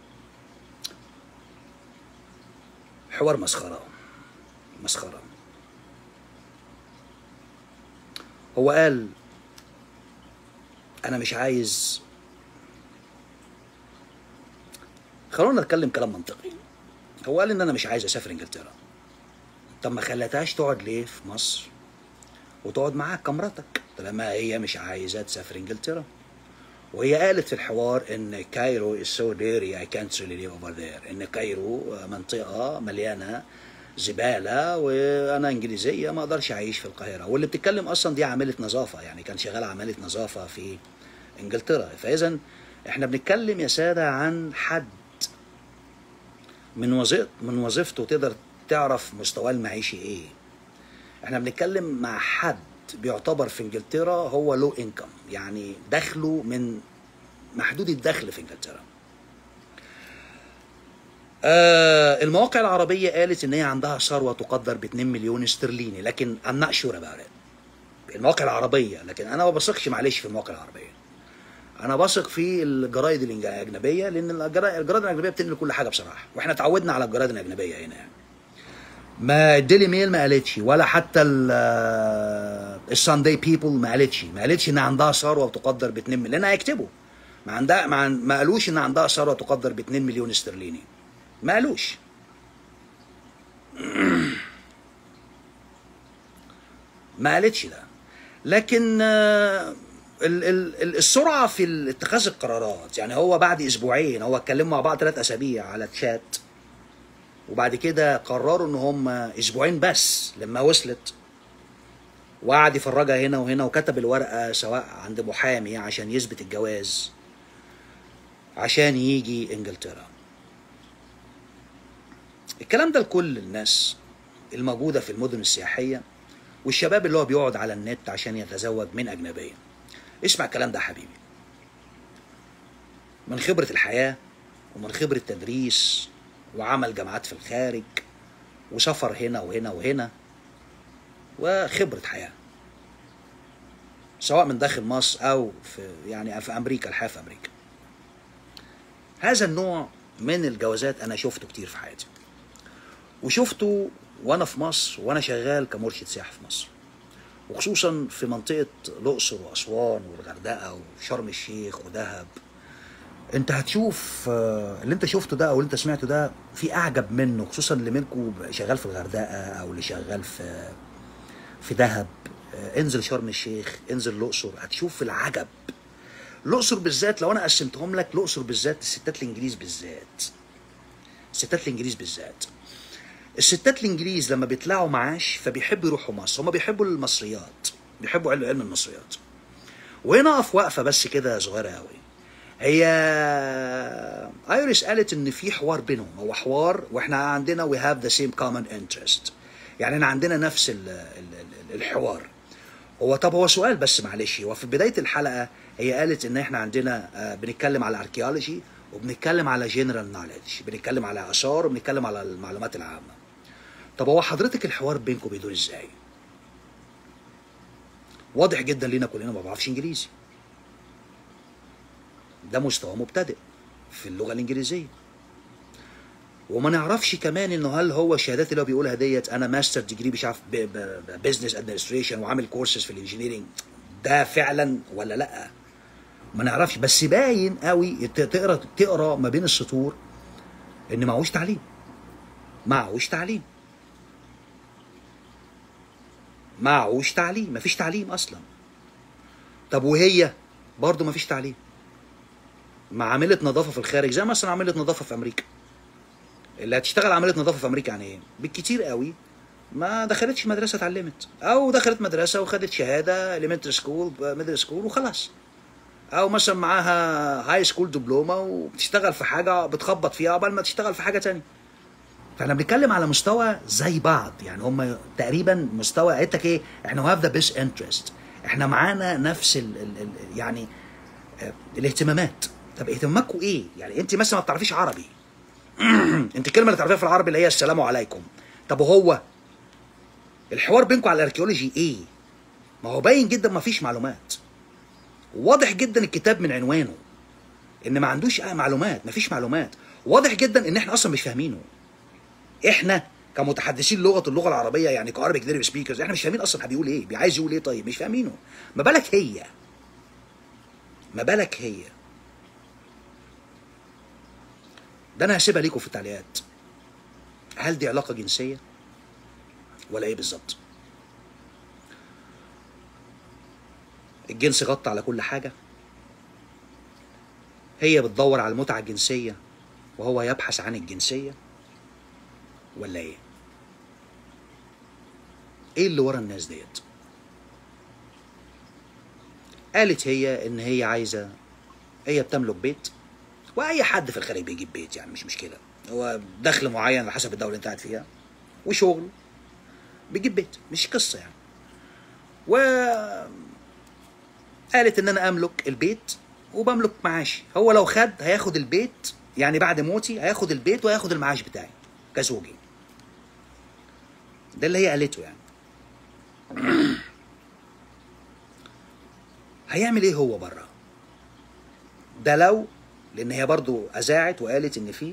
حوار مسخرة مسخرة هو قال أنا مش عايز خلونا نتكلم كلام منطقي هو قال ان انا مش عايز اسافر انجلترا طب ما خلتهاش تقعد ليه في مصر وتقعد معاك كمراتك طالما هي مش عايزه تسافر انجلترا وهي قالت في الحوار ان كايرو is so dirty I can't really live over there ان كايرو منطقه مليانه زباله وانا انجليزيه ما اقدرش اعيش في القاهره واللي بتتكلم اصلا دي عامله نظافه يعني كان شغال عامله نظافه في انجلترا فاذا احنا بنتكلم يا ساده عن حد من وظيفة من وظيفته تقدر تعرف مستواه المعيشي ايه احنا بنتكلم مع حد بيعتبر في انجلترا هو لو انكم يعني دخله من محدود الدخل في انجلترا آه المواقع العربية قالت ان هي عندها ثروة تقدر ب 2 مليون استرليني لكن I'm not sure about it المواقع العربية لكن انا ما بثقش معلش في المواقع العربية انا بثق في الجرايد الإنج- الاجنبيه لان الجرا- الجرايد الاجنبيه بتنقل كل حاجه بصراحه واحنا اتعودنا على الجرايد الاجنبيه هنا يعني. ما الديلي ميل ما قالتش ولا حتى السانداي بيبل ما قالتش ما قالتش ان عندها ثروه وتقدر ب 2 مليون لان هيكتبوا ما عندها ما, عن- ما قالوش ان عندها ثروه تقدر ب 2 مليون استرليني ما قالوش ما قالتش ده لكن آه، ال- ال- ال- السرعه في ال- اتخاذ القرارات يعني هو بعد اسبوعين هو اتكلموا مع بعض ثلاث اسابيع على تشات وبعد كده قرروا ان هم اسبوعين بس لما وصلت وقعد يفرجها هنا وهنا وكتب الورقه سواء عند محامي عشان يثبت الجواز عشان يجي انجلترا الكلام ده لكل الناس الموجوده في المدن السياحيه والشباب اللي هو بيقعد على النت عشان يتزوج من اجنبيه اسمع الكلام ده يا حبيبي من خبره الحياه ومن خبره تدريس وعمل جامعات في الخارج وسفر هنا وهنا وهنا وخبره حياه سواء من داخل مصر او في يعني في امريكا الحياه في امريكا هذا النوع من الجوازات انا شفته كتير في حياتي وشفته وانا في مصر وانا شغال كمرشد سياحي في مصر وخصوصا في منطقه الاقصر واسوان والغردقه وشرم الشيخ ودهب انت هتشوف آه، اللي انت شفته ده او اللي انت سمعته ده في اعجب منه خصوصا اللي منكم شغال في الغردقه او اللي شغال في في دهب آه، انزل شرم الشيخ انزل الاقصر هتشوف العجب الاقصر بالذات لو انا قسمتهم لك الاقصر بالذات الستات الانجليز بالذات الستات الانجليز بالذات الستات الانجليز لما بيطلعوا معاش فبيحبوا يروحوا مصر هم بيحبوا المصريات بيحبوا علم علم المصريات وهنا اقف وقفه بس كده صغيره قوي هي ايريس قالت ان في حوار بينهم هو حوار واحنا عندنا we have the same common interest يعني احنا عندنا نفس ال ال ال الحوار هو طب هو سؤال بس معلش هو في بدايه الحلقه هي قالت ان احنا عندنا آه، بنتكلم على اركيولوجي وبنتكلم على جنرال نوليدج بنتكلم على اثار وبنتكلم على المعلومات العامه طب هو حضرتك الحوار بينكم بيدور ازاي واضح جدا لينا كلنا ما بعرفش انجليزي ده مستوى مبتدئ في اللغه الانجليزيه وما نعرفش كمان انه هل هو الشهادات اللي هو بيقولها ديت انا ماستر ديجري مش عارف بزنس ادمنستريشن وعامل كورسز في الانجينيرنج ده فعلا ولا لا ما نعرفش بس باين قوي ت- تقرا تقرا ما بين السطور ان معهوش تعليم معهوش تعليم معهوش تعليم مفيش تعليم اصلا طب وهي برضه مفيش تعليم مع عامله نظافه في الخارج زي مثلا عامله نظافه في امريكا اللي هتشتغل عامله نظافه في امريكا يعني ايه بالكتير قوي ما دخلتش مدرسه اتعلمت او دخلت مدرسه وخدت شهاده اليمنتري سكول ميدل سكول وخلاص او مثلا معاها هاي سكول دبلومه وبتشتغل في حاجه بتخبط فيها قبل ما تشتغل في حاجه تانية فاحنا بنتكلم على مستوى زي بعض يعني هم تقريبا مستوى قالت لك ايه احنا هاف ذا بيست انترست احنا معانا نفس ال ال ال يعني آه، الاهتمامات طب اهتماماتكم ايه يعني انت مثلا ما بتعرفيش عربي انت الكلمه اللي تعرفيها في العربي اللي هي السلام عليكم طب وهو الحوار بينكم على الاركيولوجي ايه ما هو باين جدا ما فيش معلومات واضح جدا الكتاب من عنوانه ان ما عندوش آه معلومات ما فيش معلومات واضح جدا ان احنا اصلا مش فاهمينه احنا كمتحدثين لغه اللغه العربيه يعني كعربي كديري سبيكرز احنا مش فاهمين اصلا بيقول ايه عايز يقول ايه طيب مش فاهمينه ما بالك هي ما بالك هي ده انا هسيبها ليكم في التعليقات هل دي علاقه جنسيه ولا ايه بالظبط الجنس غطى على كل حاجه هي بتدور على المتعه الجنسيه وهو يبحث عن الجنسيه ولا ايه ايه اللي ورا الناس ديت قالت هي ان هي عايزه هي بتملك بيت واي حد في الخارج بيجيب بيت يعني مش مشكله هو دخل معين على حسب الدوله اللي انت قاعد فيها وشغل بيجيب بيت مش قصه يعني و قالت ان انا املك البيت وبملك معاشي هو لو خد هياخد البيت يعني بعد موتي هياخد البيت وهياخد المعاش بتاعي كزوجي ده اللي هي قالته يعني هيعمل ايه هو بره ده لو لان هي برضو اذاعت وقالت ان في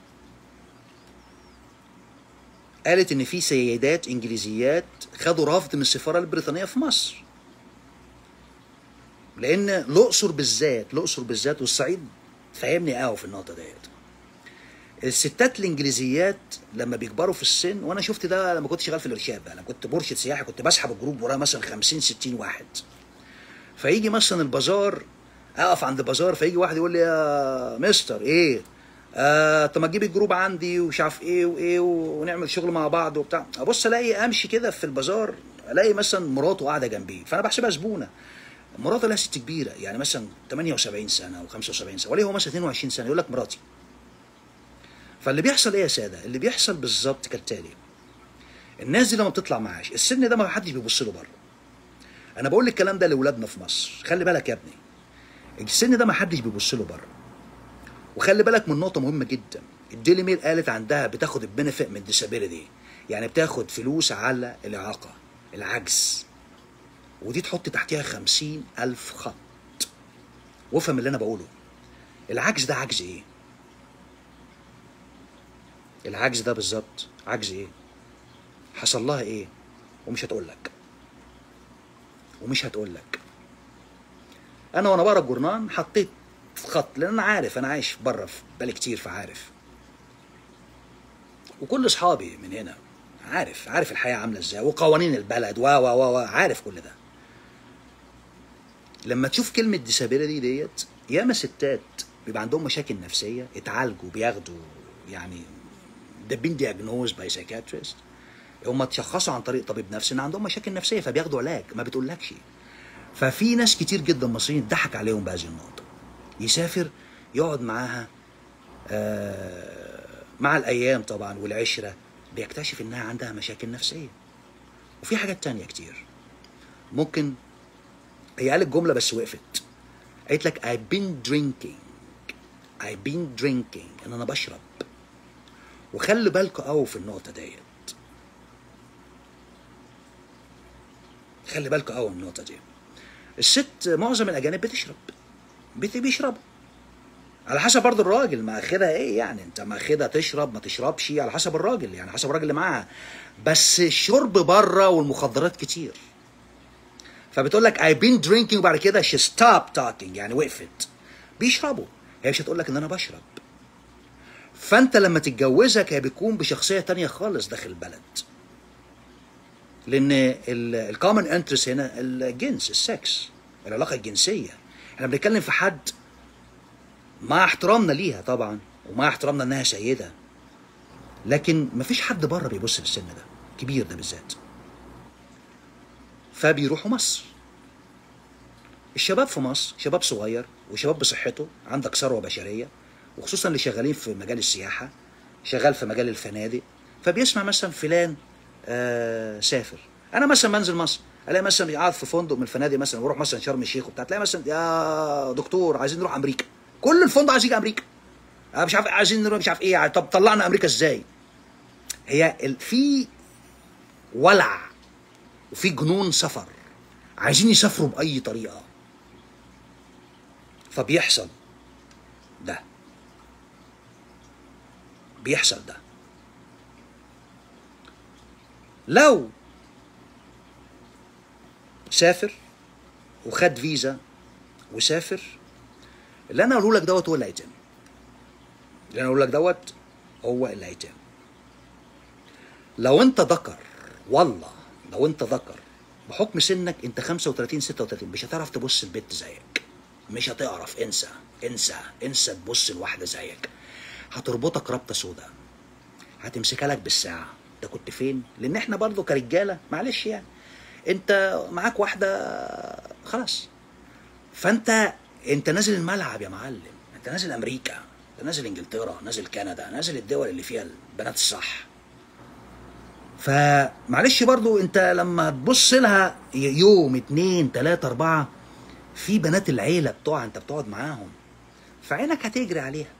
قالت ان في سيدات انجليزيات خدوا رفض من السفاره البريطانيه في مصر لان الاقصر بالذات الاقصر بالذات والصعيد فاهمني قوي في النقطه ديت الستات الانجليزيات لما بيكبروا في السن وانا شفت ده لما كنت شغال في الارشاد بقى انا كنت مرشد سياحي كنت بسحب الجروب وراه مثلا 50 60 واحد فيجي مثلا البازار اقف عند بازار فيجي واحد يقول لي يا مستر ايه آه طب ما تجيب الجروب عندي ومش عارف ايه وايه ونعمل شغل مع بعض وبتاع ابص الاقي امشي كده في البازار الاقي مثلا مراته قاعده جنبي فانا بحسبها زبونه مراته لها ست كبيره يعني مثلا 78 سنه او 75 سنه وليه هو مثلا 22 سنه يقول لك مراتي فاللي بيحصل ايه يا ساده اللي بيحصل بالظبط كالتالي الناس دي لما بتطلع معاش السن ده ما حدش بيبص له بره انا بقول الكلام ده لاولادنا في مصر خلي بالك يا ابني السن ده ما حدش بيبص له بره وخلي بالك من نقطه مهمه جدا الديلي ميل قالت عندها بتاخد البنفيت من ديسابيلتي يعني بتاخد فلوس على الاعاقه العجز ودي تحط تحتها خمسين ألف خط وافهم اللي أنا بقوله العجز ده عجز إيه؟ العجز ده بالظبط عجز إيه؟ حصل لها إيه؟ ومش هتقول لك ومش هتقول لك أنا وأنا بقرا الجورنان حطيت في خط لأن أنا عارف أنا عايش بره في بالي كتير فعارف وكل أصحابي من هنا عارف عارف الحياة عاملة إزاي وقوانين البلد و و و عارف كل ده لما تشوف كلمة ديسابيلتي ديت ياما ستات بيبقى عندهم مشاكل نفسية اتعالجوا بياخدوا يعني ده بين دياجنوز باي سايكاتريست هم اتشخصوا عن طريق طبيب نفسي ان عندهم مشاكل نفسيه فبياخدوا علاج ما بتقولكش ففي ناس كتير جدا مصريين ضحك عليهم بهذه النقطه يسافر يقعد معاها آه مع الايام طبعا والعشره بيكتشف انها عندها مشاكل نفسيه وفي حاجات تانية كتير ممكن هي قالت جمله بس وقفت قالت لك I've been drinking I've been drinking ان انا بشرب وخلي بالكوا قوي في النقطه ديت خلي بالكوا قوي من النقطه دي الست معظم الاجانب بتشرب بت- بيشربوا على حسب برضه الراجل ماخدها ايه يعني انت ماخدها تشرب ما تشربش على حسب الراجل يعني حسب الراجل اللي معاها بس الشرب بره والمخدرات كتير فبتقول لك I've been drinking وبعد كده she stopped talking يعني وقفت بيشربوا هي مش هتقول لك ان انا بشرب فانت لما تتجوزك هي بتكون بشخصيه تانية خالص داخل البلد لان الكومن انترست هنا الجنس السكس العلاقه الجنسيه احنا بنتكلم في حد مع احترامنا ليها طبعا ومع احترامنا انها سيده لكن مفيش حد بره بيبص في السن ده كبير ده بالذات فبيروحوا مصر الشباب في مصر شباب صغير وشباب بصحته عندك ثروه بشريه وخصوصا اللي شغالين في مجال السياحه شغال في مجال الفنادق فبيسمع مثلا فلان آه سافر انا مثلا بنزل مصر الاقي مثلا قاعد في فندق من الفنادق مثلا واروح مثلا شرم الشيخ وبتاع تلاقي مثلا يا دكتور عايزين نروح امريكا كل الفندق عايز يجي امريكا انا مش عارف عايزين نروح مش عارف ايه طب طلعنا امريكا ازاي هي ال- في ولع وفي جنون سفر عايزين يسافروا باي طريقه فبيحصل ده بيحصل ده لو سافر وخد فيزا وسافر اللي انا اقوله لك دوت هو اللي هيتم اللي انا اقوله لك دوت هو اللي هيتم لو انت ذكر والله لو انت ذكر بحكم سنك انت 35 36 مش هتعرف تبص البت زيك مش هتعرف انسى انسى انسى تبص لواحده زيك هتربطك ربطه سوداء هتمسكها لك بالساعه انت كنت فين لان احنا برضو كرجاله معلش يعني انت معاك واحده خلاص فانت انت نازل الملعب يا معلم انت نازل امريكا انت نازل انجلترا نازل كندا نازل الدول اللي فيها البنات الصح فمعلش برضو انت لما تبص لها يوم اتنين تلاتة اربعة في بنات العيلة بتوع انت بتقعد معاهم فعينك هتجري عليها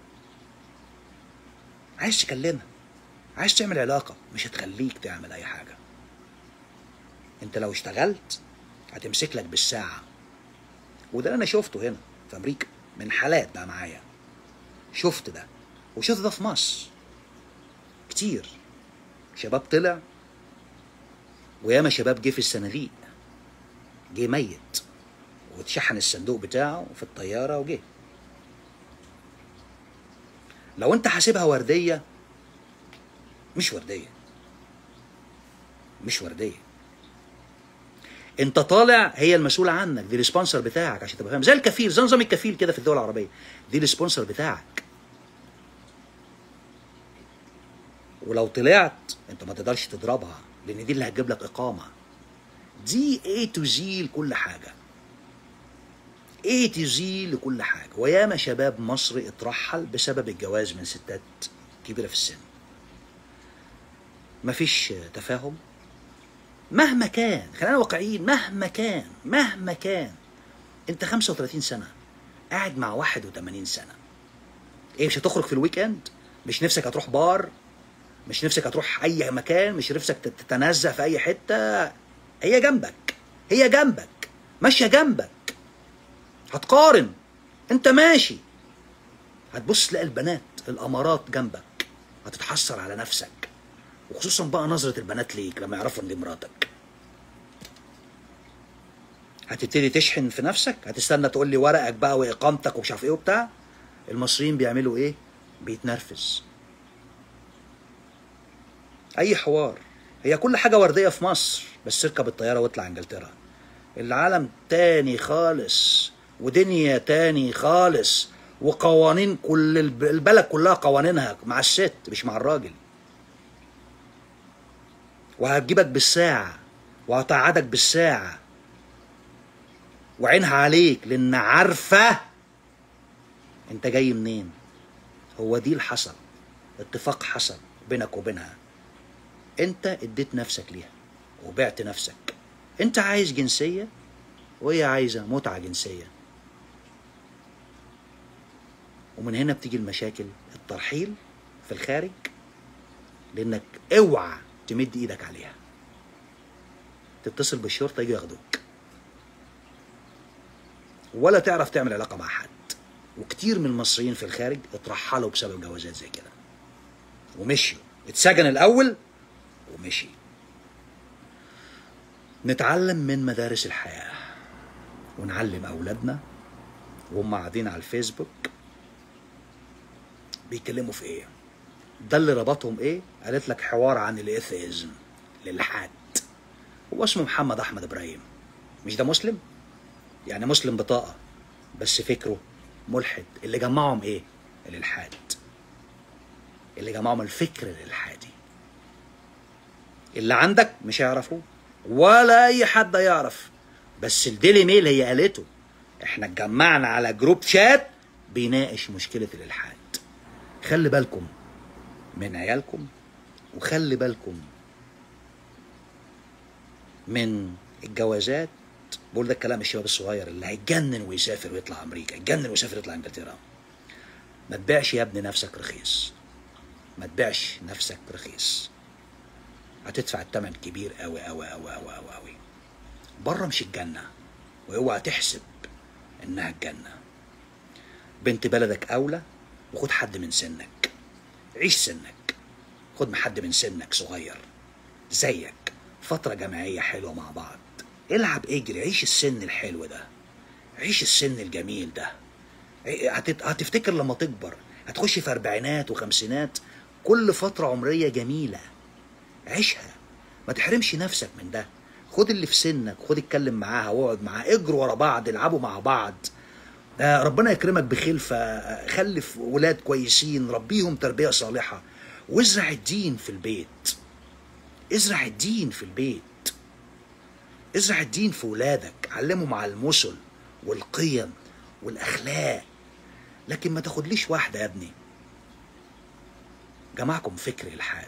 عايز تكلمها عايز تعمل علاقة مش هتخليك تعمل أي حاجة أنت لو اشتغلت هتمسك لك بالساعة وده اللي أنا شفته هنا في أمريكا من حالات بقى معايا شفت ده وشفت ده في مصر كتير شباب طلع وياما شباب جه في الصناديق جه ميت شحن الصندوق بتاعه في الطياره وجه لو انت حاسبها ورديه مش ورديه مش ورديه انت طالع هي المسؤوله عنك دي السبونسر بتاعك عشان تبقى فاهم زي الكفيل زي نظام الكفيل كده في الدول العربيه دي السبونسر بتاعك ولو طلعت انت ما تقدرش تضربها لان دي اللي هتجيب لك اقامه دي اي تو زي لكل حاجه اي تو زي لكل حاجه وياما شباب مصري اترحل بسبب الجواز من ستات كبيره في السن مفيش تفاهم مهما كان خلينا واقعيين مهما كان مهما كان انت 35 سنه قاعد مع 81 سنه ايه مش هتخرج في الويك اند مش نفسك هتروح بار مش نفسك هتروح اي مكان مش نفسك تتنزه في اي حته هي جنبك هي جنبك ماشيه جنبك هتقارن انت ماشي هتبص تلاقي البنات الامارات جنبك هتتحسر على نفسك وخصوصا بقى نظرة البنات ليك لما يعرفوا ان دي مراتك هتبتدي تشحن في نفسك هتستنى تقول لي ورقك بقى واقامتك ومش عارف ايه وبتاع المصريين بيعملوا ايه بيتنرفز اي حوار هي كل حاجه ورديه في مصر بس اركب الطياره واطلع انجلترا العالم تاني خالص ودنيا تاني خالص وقوانين كل الب- البلد كلها قوانينها مع الست مش مع الراجل وهتجيبك بالساعة وهتقعدك بالساعة وعينها عليك لأن عارفة أنت جاي منين هو دي اللي حصل اتفاق حصل بينك وبينها أنت اديت نفسك ليها وبعت نفسك أنت عايز جنسية وهي عايزة متعة جنسية ومن هنا بتيجي المشاكل الترحيل في الخارج لانك اوعى تمد ايدك عليها تتصل بالشرطه يجوا ياخدوك ولا تعرف تعمل علاقه مع حد وكتير من المصريين في الخارج اترحلوا بسبب جوازات زي كده ومشيوا اتسجن الاول ومشي نتعلم من مدارس الحياه ونعلم اولادنا وهم قاعدين على الفيسبوك بيتكلموا في ايه ده اللي ربطهم ايه قالت لك حوار عن الاثيزم للحد هو اسمه محمد احمد ابراهيم مش ده مسلم يعني مسلم بطاقه بس فكره ملحد اللي جمعهم ايه الالحاد اللي جمعهم الفكر الالحادي اللي عندك مش هيعرفوه ولا اي حد يعرف بس الديلي ميل هي قالته احنا اتجمعنا على جروب شات بيناقش مشكله الالحاد خلي بالكم من عيالكم وخلي بالكم من الجوازات بقول ده الكلام الشباب الصغير اللي هيتجنن ويسافر ويطلع امريكا يتجنن ويسافر يطلع انجلترا ما تبيعش يا ابني نفسك رخيص ما تبيعش نفسك رخيص هتدفع الثمن كبير قوي قوي قوي قوي قوي قوي بره مش الجنه واوعى تحسب انها الجنه بنت بلدك اولى وخد حد من سنك عيش سنك خد حد من سنك صغير زيك فترة جماعية حلوة مع بعض العب اجري عيش السن الحلو ده عيش السن الجميل ده عي- هتت- هتفتكر لما تكبر هتخش في أربعينات وخمسينات كل فترة عمرية جميلة عيشها ما تحرمش نفسك من ده خد اللي في سنك خد اتكلم معاها واقعد معاها اجروا ورا بعض العبوا مع بعض آه، ربنا يكرمك بخلفة آه، خلف ولاد كويسين ربيهم تربية صالحة وازرع الدين في البيت ازرع الدين في البيت ازرع الدين في ولادك علمهم على المثل والقيم والأخلاق لكن ما تاخدليش واحدة يا ابني جمعكم فكر الحاد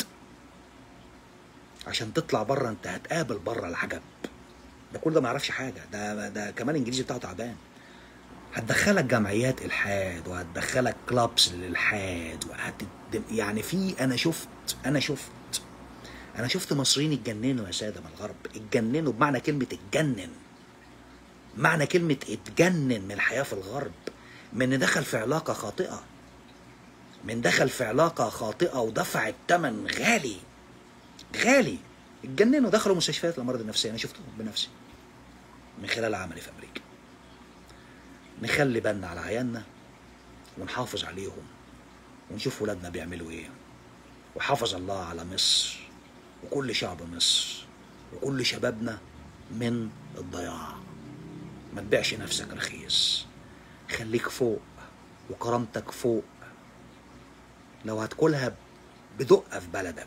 عشان تطلع بره انت هتقابل بره العجب ده كل ده ما يعرفش حاجه ده ده كمان الانجليزي بتاعه تعبان هتدخلك جمعيات الحاد وهتدخلك كلابس للالحاد وهت يعني في انا شفت انا شفت انا شفت مصريين اتجننوا يا ساده من الغرب اتجننوا بمعنى كلمه اتجنن معنى كلمه اتجنن من الحياه في الغرب من إن دخل في علاقه خاطئه من دخل في علاقه خاطئه ودفع الثمن غالي غالي اتجننوا دخلوا مستشفيات الامراض النفسيه انا شفتهم بنفسي من خلال عملي في امريكا نخلي بالنا على عيالنا ونحافظ عليهم ونشوف ولادنا بيعملوا ايه وحافظ الله على مصر وكل شعب مصر وكل شبابنا من الضياع ما تبيعش نفسك رخيص خليك فوق وكرامتك فوق لو هتاكلها بدقة في بلدك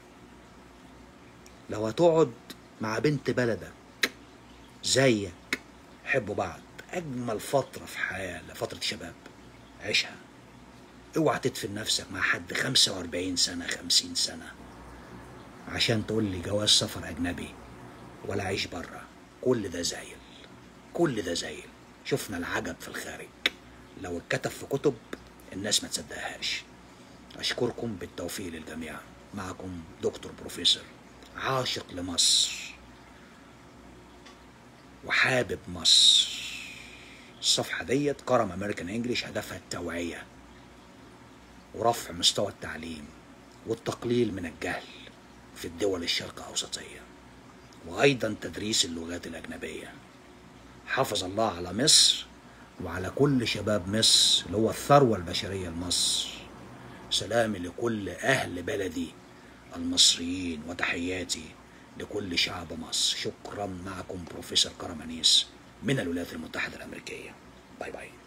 لو هتقعد مع بنت بلدك زيك حبوا بعض أجمل فترة في حياة فترة شباب عيشها اوعى تدفن نفسك مع حد 45 سنة 50 سنة عشان تقول لي جواز سفر أجنبي ولا عيش بره كل ده زايل كل ده زايل شفنا العجب في الخارج لو اتكتب في كتب الناس ما تصدقهاش أشكركم بالتوفيق للجميع معكم دكتور بروفيسور عاشق لمصر وحابب مصر الصفحة ديت كرم أمريكان إنجليش هدفها التوعية ورفع مستوى التعليم والتقليل من الجهل في الدول الشرق أوسطية وأيضا تدريس اللغات الأجنبية حافظ الله على مصر وعلى كل شباب مصر اللي هو الثروة البشرية لمصر سلامي لكل أهل بلدي المصريين وتحياتي لكل شعب مصر شكرا معكم بروفيسور كرم أنيس من الولايات المتحدة الأمريكية باي باي